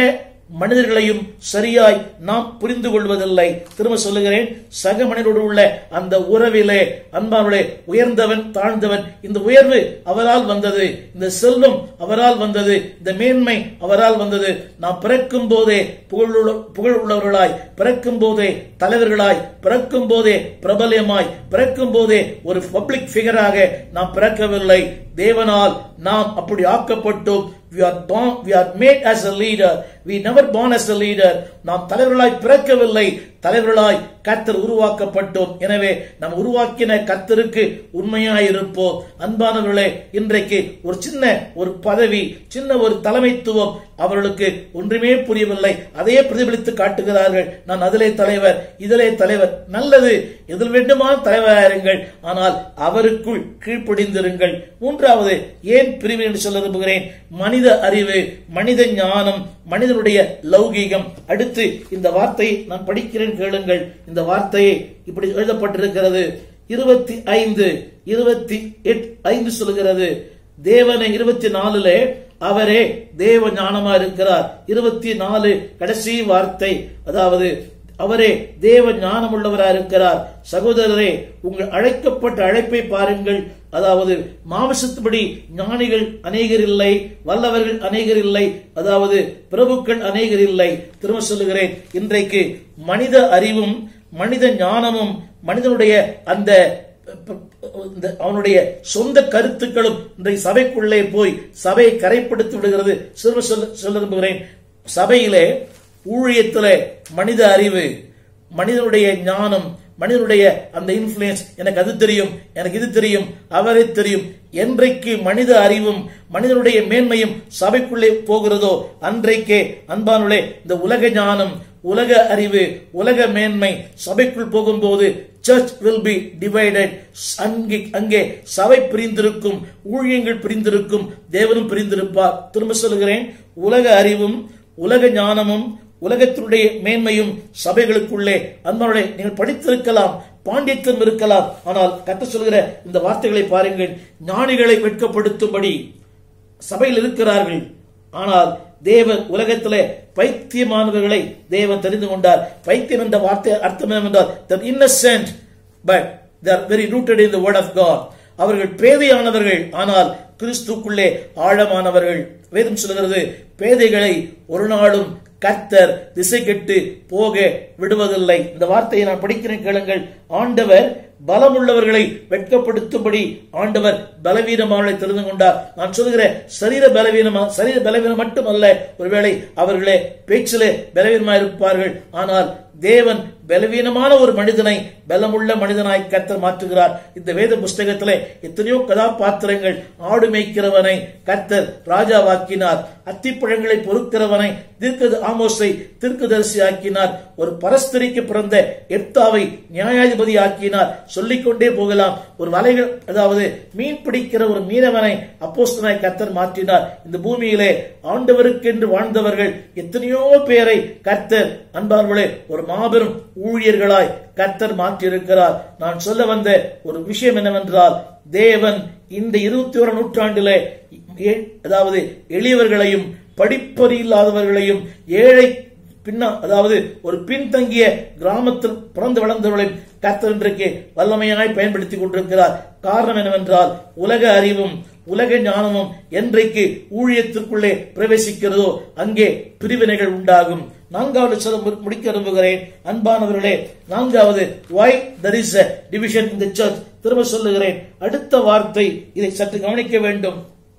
மனிதர்களையும் சரியாய் நாம் புரிந்து கொள்வதில்லை திரும்ப சொல்லுகிறேன் சக மனிதரோடு உள்ள அந்த உறவிலே அன்பானுடைய உயர்ந்தவன் தாழ்ந்தவன் இந்த உயர்வு அவரால் வந்தது இந்த செல்வம் அவரால் வந்தது இந்த மேன்மை அவரால் வந்தது நாம் பிறக்கும் போதே புகழுள்ள புகழ் உள்ளவர்களாய் பிறக்கும் போதே தலைவர்களாய் பிறக்கும் போதே பிரபல்யமாய் பிறக்கும் போதே ஒரு பப்ளிக் ஃபிகராக நாம் பிறக்கவில்லை தேவனால் நாம் அப்படி ஆக்கப்பட்டோம் we are born we are made as a leader we never born as a leader நாம் தலைவர்களாய் பிறக்கவில்லை தலைவர்களாய் கர்த்தர் உருவாக்கப்பட்டோம் எனவே நாம் உருவாக்கின கர்த்தருக்கு உண்மையாய் இருப்போம் அன்பானவர்களே இன்றைக்கு ஒரு சின்ன ஒரு பதவி சின்ன ஒரு தலைமைத்துவம் அவர்களுக்கு ஒன்றுமே புரியவில்லை அதையே பிரதிபலித்து காட்டுகிறார்கள் நான் அதிலே தலைவர் இதிலே தலைவர் நல்லது எதில் வேண்டுமா தலைவராயிருங்கள் ஆனால் அவருக்குள் கீழ்ப்படிந்திருங்கள் மூன்றாவது ஏன் பிரிவு என்று சொல்ல விரும்புகிறேன் மனித அறிவு மனித ஞானம் மனிதனுடைய லௌகீகம் அடுத்து இந்த வார்த்தையை நான் படிக்கிறேன் கேளுங்கள் இந்த வார்த்தையை இப்படி எழுதப்பட்டிருக்கிறது இருபத்தி ஐந்து இருபத்தி எட் ஐந்து சொல்லுகிறது தேவனை இருபத்தி நாலுல அவரே தேவ ஞானமா இருக்கிறார் இருபத்தி நாலு கடைசி வார்த்தை அதாவது அவரே தேவ ஞானம் உள்ளவரா இருக்கிறார் சகோதரரே உங்கள் அழைக்கப்பட்ட அழைப்பை பாருங்கள் அதாவது மாமிசத்துபடி ஞானிகள் அநேகர் இல்லை வல்லவர்கள் அநேகர் இல்லை அதாவது பிரபுக்கள் அநேகர் இல்லை திரும்ப சொல்லுகிறேன் இன்றைக்கு மனித அறிவும் மனித ஞானமும் மனிதனுடைய அந்த இந்த அவனுடைய சொந்த கருத்துக்களும் இன்றைக்கு சபைக்குள்ளே போய் சபையை கரைப்படுத்தி விடுகிறது சிறுவ சொல்ல சொல்ல விரும்புகிறேன் சபையிலே ஊழியத்திலே மனித அறிவு மனிதனுடைய ஞானம் மனிதனுடைய அந்த இன்ஃபுளுயன்ஸ் எனக்கு அது தெரியும் எனக்கு இது தெரியும் அவரை தெரியும் என்றைக்கு மனித அறிவும் மனிதனுடைய மேன்மையும் சபைக்குள்ளே போகிறதோ அன்றைக்கே அன்பானுடைய இந்த உலக ஞானம் உலக அறிவு உலக மேன்மை சபைக்குள் போகும்போது சர்ச் வில் பி டிவைடட் அங்கே அங்கே சபை பிரிந்திருக்கும் ஊழியங்கள் பிரிந்திருக்கும் தேவனும் பிரிந்திருப்பார் திரும்ப சொல்லுகிறேன் உலக அறிவும் உலக ஞானமும் உலகத்தினுடைய மேன்மையும் சபைகளுக்குள்ளே அன்பனுடைய நீங்கள் படித்திருக்கலாம் பாண்டியத்தம் இருக்கலாம் ஆனால் கத்த சொல்கிற இந்த வார்த்தைகளை பாருங்கள் ஞானிகளை வெட்கப்படுத்தும்படி சபையில் இருக்கிறார்கள் ஆனால் தேவன் உலகத்திலே பைத்தியமானவர்களை தேவன் தெரிந்து கொண்டார் பைத்தியம் என்ற வார்த்தை அர்த்தம் என்னவென்றால் innocent but they're very rooted in the word of God அவர்கள் பேதையானவர்கள் ஆனால் கிறிஸ்துக்குள்ளே ஆழமானவர்கள் வேதம் சொல்கிறது பேதைகளை ஒரு நாளும் கர்த்தர் திசை கெட்டு போக விடுவதில்லை இந்த வார்த்தையை நான் படிக்கிறேன் கேளுங்கள் ஆண்டவர் பலமுள்ளவர்களை வெட்கப்படுத்தும்படி ஆண்டவர் பலவீனமானவர்களை தெரிந்து கொண்டார் நான் சொல்கிற சரீர பலவீனமா சரீர பலவீனம் மட்டுமல்ல ஒருவேளை அவர்களே பேச்சிலே பலவீனமாக இருப்பார்கள் ஆனால் தேவன் பலவீனமான ஒரு மனிதனை பலமுள்ள மனிதனாய் கர்த்தர் மாற்றுகிறார் இந்த வேத புஸ்தகத்திலே எத்தனையோ கதாபாத்திரங்கள் ஆடு மேய்க்கிறவனை கர்த்தர் ராஜாவாக்கினார் அத்திப்பழங்களை பொறுக்கிறவனை தீர்க்க ஆமோஸை தீர்க்கதரிசி ஆக்கினார் ஒரு பரஸ்திரிக்கு பிறந்த எப்தாவை நியாயாதிபதி ஆக்கினார் சொல்லிக்கொண்டே போகலாம் ஒரு வலைகள் அதாவது மீன் பிடிக்கிற ஒரு மீனவனை அப்போஸ்தனாய் கர்த்தர் மாற்றினார் இந்த பூமியிலே ஆண்டவருக்கென்று வாழ்ந்தவர்கள் எத்தனையோ பேரை கர்த்தர் அன்பார்களே ஒரு மாபெரும் ஊழியர்களாய் கர்த்தர் மாற்றியிருக்கிறார் நான் சொல்ல வந்த ஒரு விஷயம் என்னவென்றால் தேவன் இந்த இருபத்தி ஒரு நூற்றாண்டிலே அதாவது எளியவர்களையும் படிப்பறி இல்லாதவர்களையும் ஏழை பின்னா அதாவது ஒரு பின்தங்கிய கிராமத்தில் பிறந்து வளர்ந்தவர்களையும் கர்த்தர் இன்றைக்கு வல்லமையாய் பயன்படுத்திக் கொண்டிருக்கிறார் காரணம் என்னவென்றால் உலக அறிவும் உலக ஞானமும் என்றைக்கு ஊழியத்திற்குள்ளே பிரவேசிக்கிறதோ அங்கே பிரிவினைகள் உண்டாகும் நான்காவது சொல்ல முடிக்க விரும்புகிறேன் அன்பானவர்களே நான்காவது why there is a division இந்த சர்ச் திரும்ப சொல்லுகிறேன் அடுத்த வார்த்தை இதை சற்று கவனிக்க வேண்டும்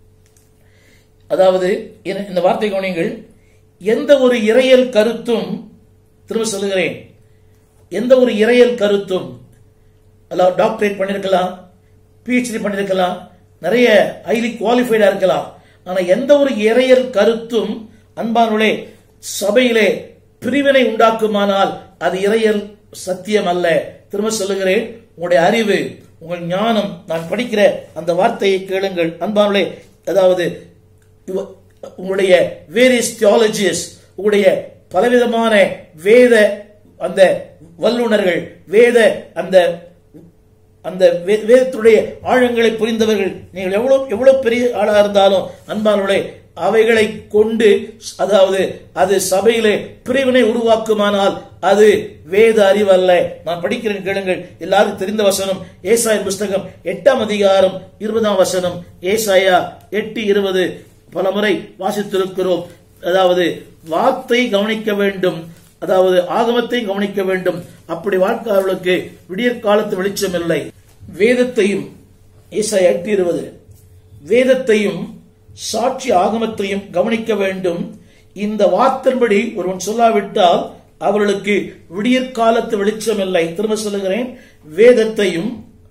அதாவது இந்த வார்த்தை கவனிங்கள் எந்த ஒரு இறையல் கருத்தும் திரும்ப சொல்லுகிறேன் எந்த ஒரு இறையல் கருத்தும் அதாவது டாக்டரேட் பண்ணிருக்கலாம் பிஹெச்டி பண்ணிருக்கலாம் நிறைய ஹைலி குவாலிஃபைடா இருக்கலாம் ஆனா எந்த ஒரு இறையல் கருத்தும் அன்பானுளே சபையிலே பிரிவினை உண்டாக்குமானால் அது இறையல் சத்தியம் அல்ல திரும்ப சொல்லுகிறேன் உங்களுடைய அறிவு உங்கள் ஞானம் நான் படிக்கிற அந்த வார்த்தையை கேளுங்கள் அன்பானுளே அதாவது உங்களுடைய வேரியஸ் தியாலஜிஸ் உங்களுடைய பலவிதமான வேத அந்த வல்லுநர்கள் வேத அந்த அந்த வேதத்துடைய ஆழங்களை புரிந்தவர்கள் நீங்கள் எவ்வளவு எவ்வளவு பெரிய ஆளா இருந்தாலும் அன்பானுடைய அவைகளை கொண்டு அதாவது அது சபையிலே பிரிவினை உருவாக்குமானால் அது வேத அறிவல்ல நான் படிக்கிறேன் கேளுங்கள் எல்லாருக்கும் தெரிந்த வசனம் ஏசாயின் புஸ்தகம் எட்டாம் அதிகாரம் இருபதாம் வசனம் ஏசாயா எட்டு இருபது பலமுறை வாசித்திருக்கிறோம் அதாவது வார்த்தை கவனிக்க வேண்டும் அதாவது ஆகமத்தை கவனிக்க வேண்டும் அப்படி வாழ்க்கையாளர்களுக்கு விடியற் காலத்து வெளிச்சம் இல்லை வேதத்தையும் ஏசாயா எட்டு இருபது வேதத்தையும் சாட்சி ஆகமத்தையும் கவனிக்க வேண்டும் இந்த வார்த்தைன்படி ஒருவன் சொல்லாவிட்டால் அவர்களுக்கு விடியற் காலத்து வெளிச்சம் இல்லை திரும்ப சொல்லுகிறேன் வேதத்தையும்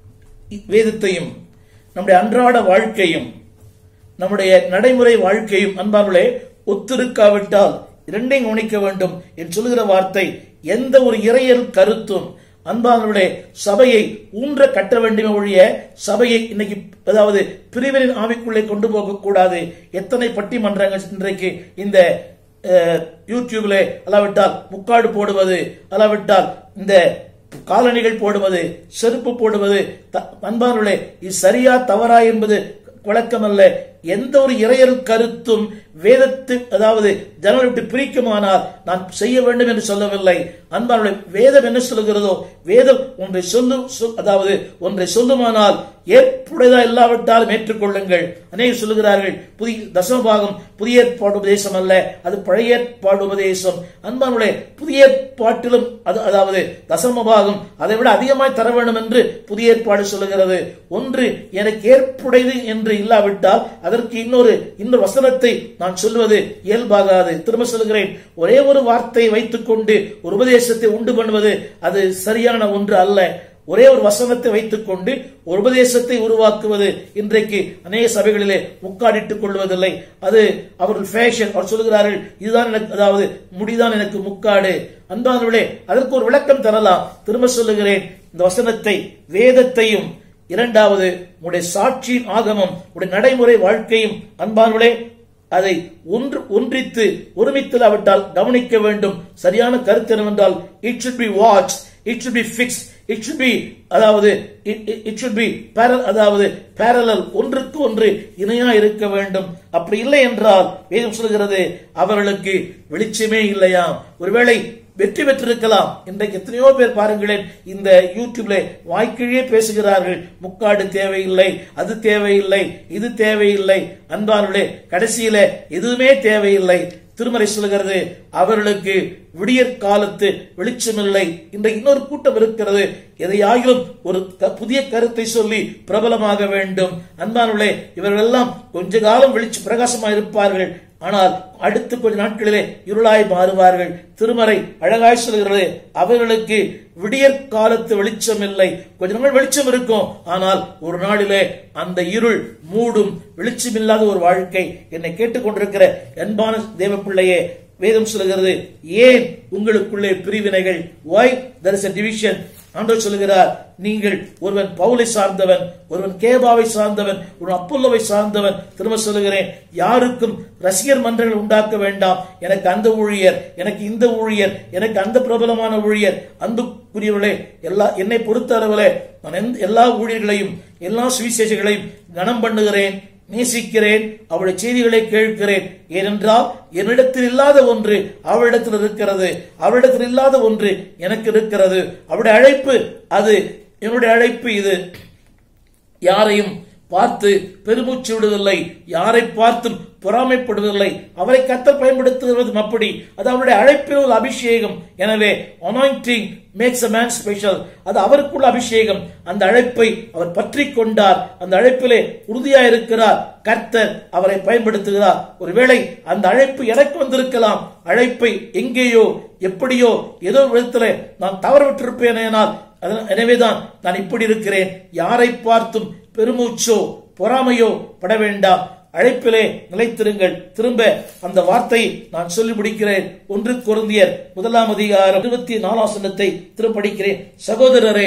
வேதத்தையும் நம்முடைய அன்றாட வாழ்க்கையும் நம்முடைய நடைமுறை வாழ்க்கையும் அன்பார்களே ஒத்திருக்காவிட்டால் இரண்டையும் கவனிக்க வேண்டும் என்று சொல்லுகிற வார்த்தை எந்த ஒரு இறையல் கருத்தும் அன்பானவர்களே சபையை ஊன்ற கட்ட வேண்டுமே ஒழிய சபையை இன்னைக்கு அதாவது பிரிவினின் ஆவிக்குள்ளே கொண்டு போகக்கூடாது எத்தனை பட்டிமன்றங்கள் இன்றைக்கு இந்த அஹ், யூடியூப்ல அல்லாவிட்டால் முக்காடு போடுவது அல்லாவிட்டால் இந்த காலணிகள் போடுவது செருப்பு போடுவது த- அன்பானவர்களே இது சரியா தவறா என்பது விளக்கமல்ல எந்த ஒரு இறையல் கருத்தும் வேதத்து அதாவது ஜனங்களை விட்டு பிரிக்குமானால் நான் செய்ய வேண்டும் என்று சொல்லவில்லை அன்பானுடைய வேதம் என்ன சொல்லுகிறதோ வேதம் ஒன்றை சொல்லு சொல்- அதாவது ஒன்றை சொல்லுமானால் ஏற்புடையதா இல்லாவிட்டாலும் ஏற்றுக்கொள்ளுங்கள் அநேகர் சொல்லுகிறார்கள் புதிய தசமபாகம் புதிய ஏற்பாடு உபதேசம் அல்ல அது பழைய ஏற்பாடு உபதேசம் அன்பானுடைய புதிய ஏற்பாட்டிலும் அது அதாவது தசமபாகம் அதை விட அதிகமாய் தர வேண்டும் என்று புதிய ஏற்பாடு சொல்லுகிறது ஒன்று எனக்கு ஏற்புடையது என்று இல்லாவிட்டால் அதற்கு இன்னொரு இன்னொரு வசனத்தை நான் சொல்வது இயல்பாகாது திரும்ப சொல்லுகிறேன் ஒரே ஒரு வார்த்தையை வைத்துக்கொண்டு ஒரு உபதேசத்தை உண்டு பண்ணுவது அது சரியான ஒன்று அல்ல ஒரே ஒரு வசனத்தை வைத்துக்கொண்டு ஒரு உபதேசத்தை உருவாக்குவது இன்றைக்கு அநேக சபைகளிலே முக்காடிட்டுக் கொள்வதில்லை அது அவர்கள் ஃபேஷன் அவர் சொல்லுகிறார்கள் இதுதான் எனக்கு அதாவது முடிதான் எனக்கு முக்காடு அன்பானவர்களே அதற்கு ஒரு விளக்கம் தரலாம் திரும்ப சொல்லுகிறேன் இந்த வசனத்தை வேதத்தையும் இரண்டாவது உடைய சாட்சியின் ஆகமம் உடைய நடைமுறை வாழ்க்கையும் அன்பானவர்களே அதை ஒன்று ஒன்றித்து ஒருமித்தலாவிட்டால் கவனிக்க வேண்டும் சரியான கருத்து என்னவென்றால் it should be watch it should be fix it should be அதாவது இட் should பி அதாவது பேரலல் ஒன்றுக்கு ஒன்று இணையா இருக்க வேண்டும் அப்படி இல்லை என்றால் வேதம் சொல்கிறது அவர்களுக்கு வெளிச்சமே இல்லையா ஒருவேளை வெற்றி பெற்றிருக்கலாம் இன்றைக்கு எத்தனையோ பேர் பாருங்களேன் இந்த யூடியூப்ல வாய்க்கிழியே பேசுகிறார்கள் முக்காடு தேவையில்லை அது தேவையில்லை இது தேவையில்லை அன்பார்களே கடைசியில எதுவுமே தேவையில்லை திருமறை சொல்கிறது அவர்களுக்கு விடியற் காலத்து வெளிச்சமில்லை இன்றைக்கு இன்னொரு கூட்டம் இருக்கிறது எதையாகிலும் ஒரு க- புதிய கருத்தை சொல்லி பிரபலமாக வேண்டும் அன்பானுள்ளே இவர்கள் எல்லாம் கொஞ்ச காலம் வெளிச்சு பிரகாசமாக இருப்பார்கள் ஆனால் அடுத்த கொஞ்ச நாட்களிலே இருளாய் மாறுவார்கள் திருமறை அழகாய் சொல்கிறது அவர்களுக்கு விடியற் காலத்து வெளிச்சம் இல்லை கொஞ்ச நாள் வெளிச்சம் இருக்கும் ஆனால் ஒரு நாளிலே அந்த இருள் மூடும் வெளிச்சமில்லாத ஒரு வாழ்க்கை என்னை கேட்டுக்கொண்டிருக்கிற அன்பான தேவ பிள்ளையே வேதம் சொல்லுகிறது ஏன் உங்களுக்குள்ளே பிரிவினைகள் why there is a division ஆண்டவர் சொல்லுகிறார் நீங்கள் ஒருவன் பவுலை சார்ந்தவன் ஒருவன் கேபாவை சார்ந்தவன் ஒரு அப்பல்லோவை சார்ந்தவன் திரும்ப சொல்லுகிறேன் யாருக்கும் ரசிகர் மன்றங்கள் உண்டாக்க வேண்டாம் எனக்கு அந்த ஊழியர் எனக்கு இந்த ஊழியர் எனக்கு அந்த பிரபலமான ஊழியர் அன்புக்குரியவர்களே எல்லா என்னை பொறுத்தளவிலே நான் எந்த- எல்லா ஊழியர்களையும் எல்லா சுவிசேஷங்களையும் கனம் பண்ணுகிறேன் நேசிக்கிறேன் அவளுடைய செய்திகளை கேட்கிறேன் ஏனென்றால் என்னிடத்தில் இல்லாத ஒன்று அவளிடத்தில் இருக்கிறது அவளிடத்தில் இல்லாத ஒன்று எனக்கு இருக்கிறது அவருடைய அழைப்பு அது என்னுடைய அழைப்பு இது யாரையும் பார்த்து பெருமூச்சு விடுவதில்லை யாரை பார்த்தும் பொறாமைப்படுவதில்லை அவரை கத்தர் பயன்படுத்துவதும் அப்படி அது அவருடைய அழைப்பில் உள்ள அபிஷேகம் எனவே anointing makes a man special அது அவருக்குள்ள அபிஷேகம் அந்த அழைப்பை அவர் பற்றி கொண்டார் அந்த அழைப்பிலே உறுதியாக இருக்கிறார் கர்த்தர் அவரை பயன்படுத்துகிறார் ஒருவேளை அந்த அழைப்பு எனக்கு வந்திருக்கலாம் அழைப்பை எங்கேயோ எப்படியோ ஏதோ ஒரு விதத்திலே நான் தவறு விட்டிருப்பேனேனால் அதனால் எனவேதான் நான் இப்படி இருக்கிறேன் யாரை பார்த்தும் பெருமூச்சோ பொறாமையோ பட வேண்டாம் அழைப்பிலே நிலைத்திருங்கள் திரும்ப அந்த வார்த்தையை நான் சொல்லி முடிக்கிறேன் ஒன்று குருந்தியர் முதலாம் அதிகாரம் இருபத்தி நாலாம் சனத்தை திரும்ப படிக்கிறேன் சகோதரரே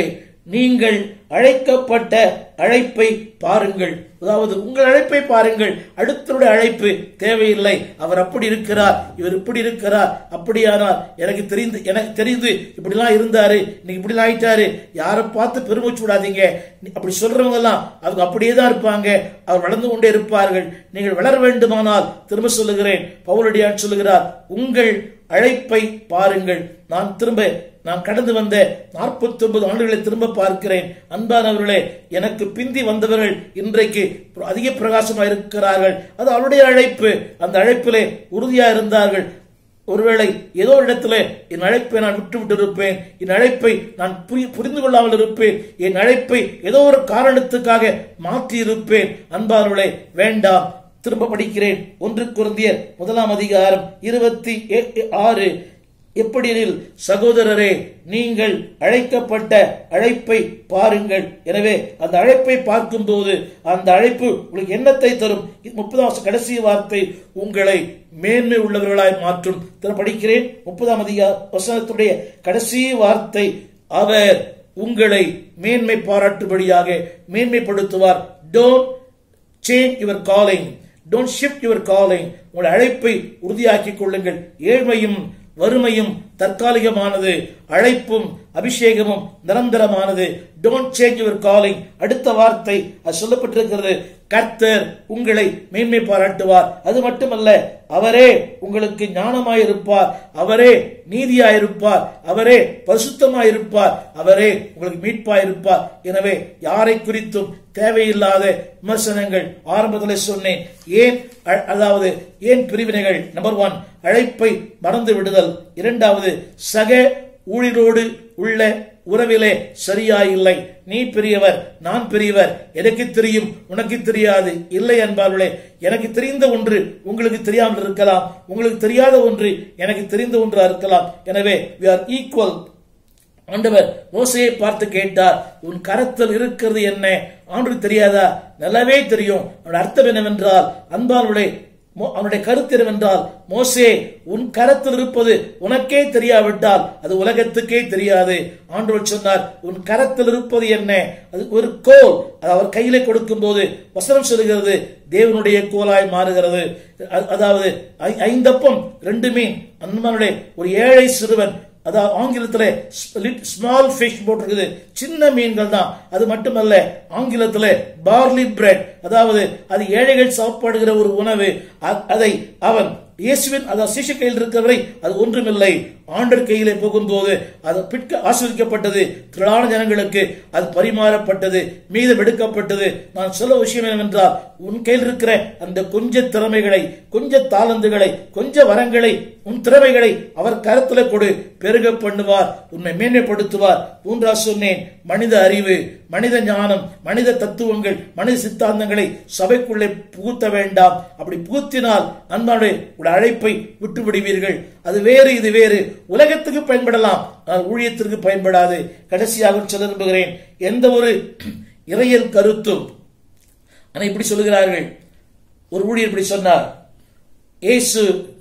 நீங்கள் அழைக்கப்பட்ட அழைப்பை பாருங்கள் அதாவது உங்கள் அழைப்பை பாருங்கள் அடுத்தருடைய அழைப்பு தேவையில்லை அவர் அப்படி இருக்கிறார் இவர் இப்படி இருக்கிறார் அப்படியானால் எனக்கு தெரிந்து எனக்கு தெரிந்து இப்படிலாம் இருந்தாரு இன்னைக்கு இப்படிலாம் ஆயிட்டாரு யாரை பார்த்து பெருமைச்சு விடாதீங்க அப்படி சொல்றவங்க எல்லாம் அவங்க அப்படியே தான் இருப்பாங்க அவர் வளர்ந்து கொண்டே இருப்பார்கள் நீங்கள் வளர வேண்டுமானால் திரும்ப சொல்லுகிறேன் பவுலடியான் சொல்லுகிறார் உங்கள் அழைப்பை பாருங்கள் நான் திரும்ப நான் கடந்து வந்த நாற்பத்தி ஒன்பது ஆண்டுகளை திரும்ப பார்க்கிறேன் அன்பானவர்களே எனக்கு பிந்தி வந்தவர்கள் இன்றைக்கு அதிக பிரகாசமாக இருக்கிறார்கள் அது அவருடைய அழைப்பு அந்த அழைப்பிலே உறுதியா இருந்தார்கள் ஒருவேளை ஏதோ ஒரு இடத்துல என் அழைப்பை நான் விட்டு விட்டு இருப்பேன் என் அழைப்பை நான் புரி- புரிந்து கொள்ளாமல் இருப்பேன் என் அழைப்பை ஏதோ ஒரு காரணத்துக்காக மாற்றி இருப்பேன் அன்பானவர்களே வேண்டாம் திரும்ப படிக்கிறேன் ஒன்று குருந்தியர் முதலாம் அதிகாரம் இருபத்தி ஏ- ஏ- ஆறு எப்படியெனில் சகோதரரே நீங்கள் அழைக்கப்பட்ட அழைப்பை பாருங்கள் எனவே அந்த அழைப்பை பார்க்கும்போது அந்த அழைப்பு உங்களுக்கு எண்ணத்தை தரும் முப்பதாம் வருஷம் கடைசி வார்த்தை உங்களை மேன்மை உள்ளவர்களாய் மாற்றும் திரு படிக்கிறேன் முப்பதாம் அதிகார வசனத்துடைய கடைசி வார்த்தை அவர் உங்களை மேன்மை பாராட்டுபடியாக மேன்மைப்படுத்துவார் don't change your calling don't shift your calling உங்கள் அழைப்பை உறுதியாக்கிக் கொள்ளுங்கள் ஏழ்மையும் வறுமையும் தற்காலிகமானது அழைப்பும் அபிஷேகமும் நிரந்தரமானது டோன்ட் சேஞ்ச் யுவர் காலிங் அடுத்த வார்த்தை அது சொல்லப்பட்டிருக்கிறது கர்த்தர் உங்களை மேன்மை பாராட்டுவார் அது மட்டுமல்ல அவரே உங்களுக்கு ஞானமாயிருப்பார் அவரே நீதியாயிருப்பார் அவரே பரிசுத்தமாயிருப்பார் அவரே உங்களுக்கு மீட்பாயிருப்பார் எனவே யாரை குறித்தும் தேவையில்லாத விமர்சனங்கள் ஆரம்பத்தில் சொன்னேன் ஏன் அ- அதாவது ஏன் பிரிவினைகள் நம்பர் ஒன் அழைப்பை மறந்து விடுதல் இரண்டாவது சக ஊழியரோடு உள்ள உறவிலே சரியாயில்லை நீ பெரியவர் நான் பெரியவர் எனக்கு தெரியும் உனக்கு தெரியாது இல்லை என்பார்களே எனக்கு தெரிந்த ஒன்று உங்களுக்கு தெரியாமல் இருக்கலாம் உங்களுக்கு தெரியாத ஒன்று எனக்கு தெரிந்த ஒன்றா இருக்கலாம் எனவே we are equal ஆண்டவர் மோசையை பார்த்து கேட்டார் உன் கரத்தில் இருக்கிறது என்ன ஆண்டு தெரியாதா நல்லாவே தெரியும் அவனுடைய அர்த்தம் என்னவென்றால் அன்பானுடைய மோ- அவனுடைய கருத்து என்னவென்றால் மோசே உன் கரத்தில் இருப்பது உனக்கே தெரியாவிட்டால் அது உலகத்துக்கே தெரியாது ஆண்டவர் சொன்னார் உன் கரத்தில் இருப்பது என்ன அது ஒரு கோல் அது அவர் கையிலே கொடுக்கும் போது வசனம் சொல்லுகிறது தேவனுடைய கோலாய் மாறுகிறது அ- அதாவது ஐ- ஐந்தப்பம் ரெண்டு மீன் அன்பானுடைய ஒரு ஏழை சிறுவன் அதாவது ஆங்கிலத்தில் ஸ்மால் ஃபிஷ் போட்டிருக்குது சின்ன மீன்கள் தான் அது மட்டுமல்ல ஆங்கிலத்தில் பார்லி பிரெட் அதாவது அது ஏழைகள் சாப்பாடுகிற ஒரு உணவு அ- அதை அவன் இயேசுவின் அதாவது சிஷ கையில் இருக்கிறவரை அது ஒன்றுமில்லை ஆண்டர் கையிலே போகும்போது அது பிற்க ஆஸ்வதிக்கப்பட்டது திரளான ஜனங்களுக்கு அது பரிமாறப்பட்டது மீதம் எடுக்கப்பட்டது நான் சொல்ல விஷயம் என்னவென்றால் உன் கையில் இருக்கிற அந்த கொஞ்ச திறமைகளை கொஞ்ச தாளந்துகளை கொஞ்ச வரங்களை உன் திறமைகளை அவர் கருத்துல கொடு பெருக பண்ணுவார் உன்னை மேன்மைப்படுத்துவார் மூன்றா சொன்னேன் மனித அறிவு மனித ஞானம் மனித தத்துவங்கள் மனித சித்தாந்தங்களை சபைக்குள்ளே புகுத்த வேண்டாம் அப்படி புகுத்தினால் அன்பாடு உடைய அழைப்பை விட்டு விடுவீர்கள் அது வேறு இது வேறு உலகத்துக்கு பயன்படலாம் ஆனால் ஊழியத்திற்கு பயன்படாது கடைசியாக சொல்ல விரும்புகிறேன் எந்த ஒரு இறையல் கருத்தும் ஆனா இப்படி சொல்லுகிறார்கள் ஒரு ஊழியர் இப்படி சொன்னார் இயேசு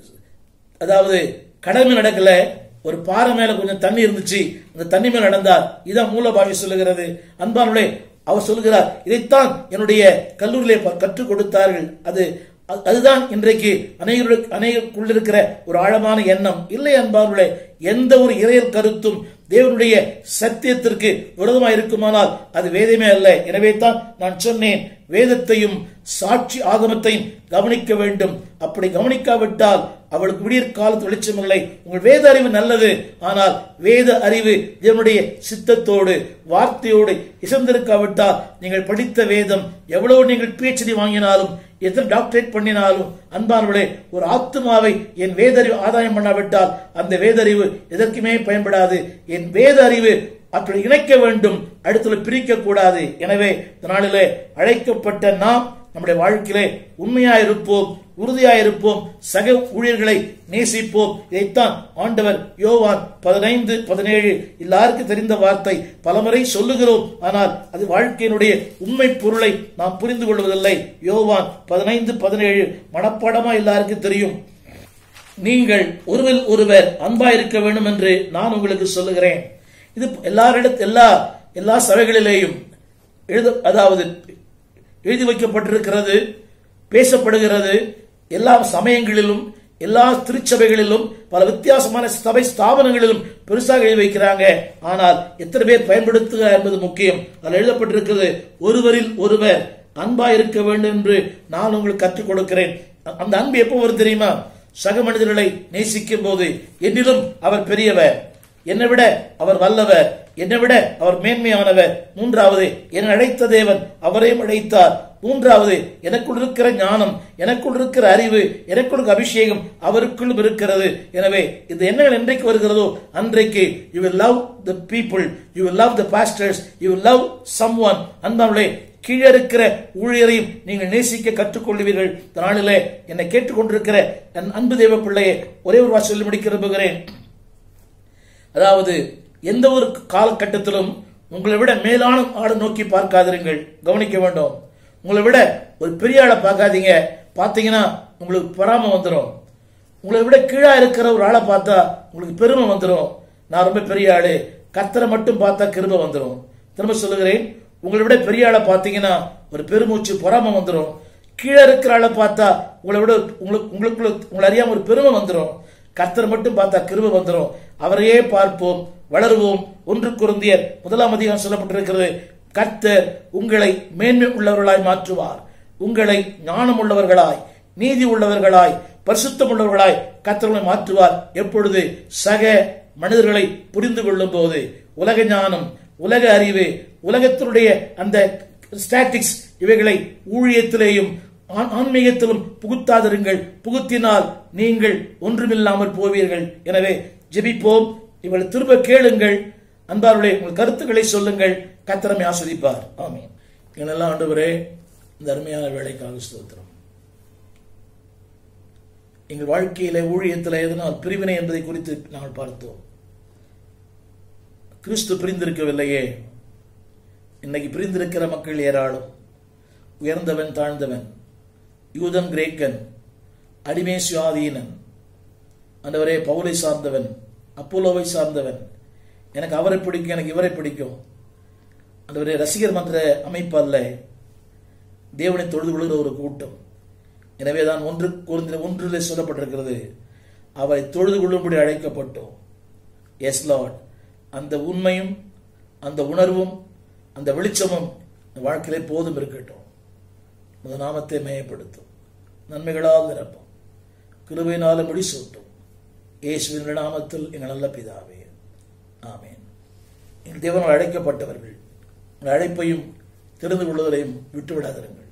அதாவது கடமை நடக்கல ஒரு பாறை மேல கொஞ்சம் தண்ணி இருந்துச்சு அந்த தண்ணி மேல நடந்தார் இதான் மூலபாவி சொல்லுகிறது அன்பானுடைய அவர் சொல்லுகிறார் இதைத்தான் என்னுடைய கல்லூரியிலே ப- கற்றுக் கொடுத்தார்கள் அது அது- அதுதான் இன்றைக்கு அநேகருடைய அநேகருக்குள் இருக்கிற ஒரு ஆழமான எண்ணம் இல்லை அன்பானுடைய எந்த ஒரு இறையல் கருத்தும் தேவனுடைய சத்தியத்திற்கு விரோதமாக இருக்குமானால் அது வேதமே அல்ல எனவே தான் நான் சொன்னேன் வேதத்தையும் சாட்சி ஆகமத்தையும் கவனிக்க வேண்டும் அப்படி கவனிக்காவிட்டால் அவளுக்கு விடியற் காலத்து வெளிச்சமில்லை உங்கள் வேத அறிவு நல்லது ஆனால் வேத அறிவு தேவனுடைய சித்தத்தோடு வார்த்தையோடு இசைந்திருக்காவிட்டால் நீங்கள் படித்த வேதம் எவ்வளவு நீங்கள் பிஹெச்டி வாங்கினாலும் எத்தனை டாக்டரேட் பண்ணினாலும் அன்பானவர்களே ஒரு ஆத்மாவை என் வேதறிவு ஆதாயம் பண்ணாவிட்டால் அந்த வேதறிவு எதற்குமே பயன்படாது என் வேத அறிவு அப்படி இணைக்க வேண்டும் அடுத்துல பிரிக்க கூடாது எனவே இந்த நாளிலே அழைக்கப்பட்ட நாம் நம்முடைய வாழ்க்கையிலே உண்மையாயிருப்போம் உறுதியாயிருப்போம் சக ஊழியர்களை நேசிப்போம் இதைத்தான் ஆண்டவர் யோவான் பதினைந்து பதினேழு எல்லாருக்கும் தெரிந்த வார்த்தை பலமுறை சொல்லுகிறோம் ஆனால் அது வாழ்க்கையினுடைய உண்மை பொருளை நாம் புரிந்து கொள்வதில்லை யோவான் பதினைந்து பதினேழு மனப்பாடமா எல்லாருக்கும் தெரியும் நீங்கள் ஒருவர் ஒருவர் அன்பா இருக்க வேண்டும் என்று நான் உங்களுக்கு சொல்லுகிறேன் இது எல்லாரிடத்து எல்லா எல்லா சபைகளிலேயும் எழுத அதாவது எழுதி வைக்கப்பட்டிருக்கிறது பேசப்படுகிறது எல்லா சமயங்களிலும் எல்லா திருச்சபைகளிலும் பல வித்தியாசமான சபை ஸ்தாபனங்களிலும் பெருசாக எழுதி வைக்கிறாங்க ஆனால் எத்தனை பேர் பயன்படுத்துக என்பது முக்கியம் அதில் எழுதப்பட்டிருக்கிறது ஒருவரில் ஒருவர் அன்பா இருக்க வேண்டும் என்று நான் உங்களுக்கு கற்றுக் கொடுக்கிறேன் அந்த அன்பு எப்போ வரும் தெரியுமா சக மனிதர்களை நேசிக்கும் போது என்னிலும் அவர் பெரியவர் என்னை விட அவர் வல்லவர் என்னை விட அவர் மேன்மையானவர் மூன்றாவது என்னை அழைத்த தேவன் அவரையும் அழைத்தார் மூன்றாவது எனக்குள் இருக்கிற ஞானம் எனக்குள் இருக்கிற அறிவு எனக்குள் இருக்கிற அபிஷேகம் அவருக்குள்ளும் இருக்கிறது எனவே இந்த எண்ணங்கள் என்றைக்கு வருகிறதோ அன்றைக்கு you will love the people you will love the pastors you will love someone அன்பாங்களே கீழே இருக்கிற ஊழியரையும் நீங்கள் நேசிக்க கற்றுக்கொள்வீர்கள் இந்த நாளிலே என்னை கேட்டுக்கொண்டிருக்கிற என் அன்பு தேவ பிள்ளையை ஒரே ஒரு வாசி சொல்லி முடிக்க விரும்புகிறேன் அதாவது எந்த ஒரு காலகட்டத்திலும் உங்களை விட மேலான ஆளை நோக்கி பார்க்காதிருங்கள் கவனிக்க வேண்டும் உங்களை விட ஒரு பெரிய ஆளை பார்க்காதீங்க பார்த்தீங்கன்னா உங்களுக்கு பொறாம வந்துடும் உங்களை விட கீழா இருக்கிற ஒரு ஆளை பார்த்தா உங்களுக்கு பெருமை வந்துடும் நான் ரொம்ப பெரிய ஆளு கத்தரை மட்டும் பார்த்தா கிருபை வந்துடும் திரும்ப சொல்லுகிறேன் உங்களை விட பெரிய ஆளை பார்த்தீங்கன்னா ஒரு பெருமூச்சு பொறாம வந்துடும் கீழே இருக்கிற ஆளை பார்த்தா உங்களை விட உங்களுக்கு உங்களுக்குள்ள உங்களை அறியாம ஒரு பெருமை வந்துடும் கர்த்தர் மட்டும் பார்த்தா கிருபை வந்துடும் அவரையே பார்ப்போம் வளருவோம் ஒன்று குருந்தியர் முதலாம் அதிகாரம் சொல்லப்பட்டிருக்கிறது கர்த்தர் உங்களை மேன்மை உள்ளவர்களாய் மாற்றுவார் உங்களை ஞானம் உள்ளவர்களாய் நீதி உள்ளவர்களாய் பரிசுத்தம் உள்ளவர்களாய் கர்த்தர்களை மாற்றுவார் எப்பொழுது சக மனிதர்களை புரிந்து கொள்ளும் போது உலக ஞானம் உலக அறிவு உலகத்தினுடைய அந்த ஸ்டாட்டிக்ஸ் இவைகளை ஊழியத்திலேயும் ஆன்- ஆன்மீகத்திலும் புகுத்தாதிருங்கள் புகுத்தினால் நீங்கள் ஒன்றுமில்லாமல் போவீர்கள் எனவே ஜெபிப்போம் இவளை திரும்ப கேளுங்கள் அன்பாருடைய உங்கள் கருத்துக்களை சொல்லுங்கள் கத்திரமை ஆஸ்வதிப்பார் ஆமீன் எங்களெல்லாம் ஆண்டவரே இந்த அருமையான வேலைக்காக ஸ்தோத்திரம் எங்கள் வாழ்க்கையில ஊழியத்தில் எதனால் பிரிவினை என்பதை குறித்து நாங்கள் பார்த்தோம் கிறிஸ்து பிரிந்திருக்கவில்லையே இன்னைக்கு பிரிந்திருக்கிற மக்கள் ஏராளம் உயர்ந்தவன் தாழ்ந்தவன் யூதன் கிரேக்கன் அடிமை சுயாதீனன் ஆண்டவரே பவுலை சார்ந்தவன் அப்போலோவை சார்ந்தவன் எனக்கு அவரை பிடிக்கும் எனக்கு இவரை பிடிக்கும் ஆண்டவரே ரசிகர் மன்ற அமைப்பு அல்ல தேவனை தொழுது கொள்கிற ஒரு கூட்டம் எனவே தான் ஒன்று குறைந்த ஒன்றிலே சொல்லப்பட்டிருக்கிறது அவரை தொழுது கொள்ளும்படி அழைக்கப்பட்டோம் எஸ் லார்ட் அந்த உண்மையும் அந்த உணர்வும் அந்த வெளிச்சமும் இந்த வாழ்க்கையிலே போதும் இருக்கட்டும் உமது நாமத்தை மேயப்படுத்தும் நன்மைகளால் நிரப்பும் கிருபையினாலும் முடிசூட்டும் இயேசுவின் நாமத்தில் எங்கள் நல்ல பிதாவே ஆமென் எங்கள் தேவனால் அழைக்கப்பட்டவர்கள் உங்கள் அழைப்பையும் தெரிந்து கொள்வதையும் விட்டுவிடாதிருங்கள்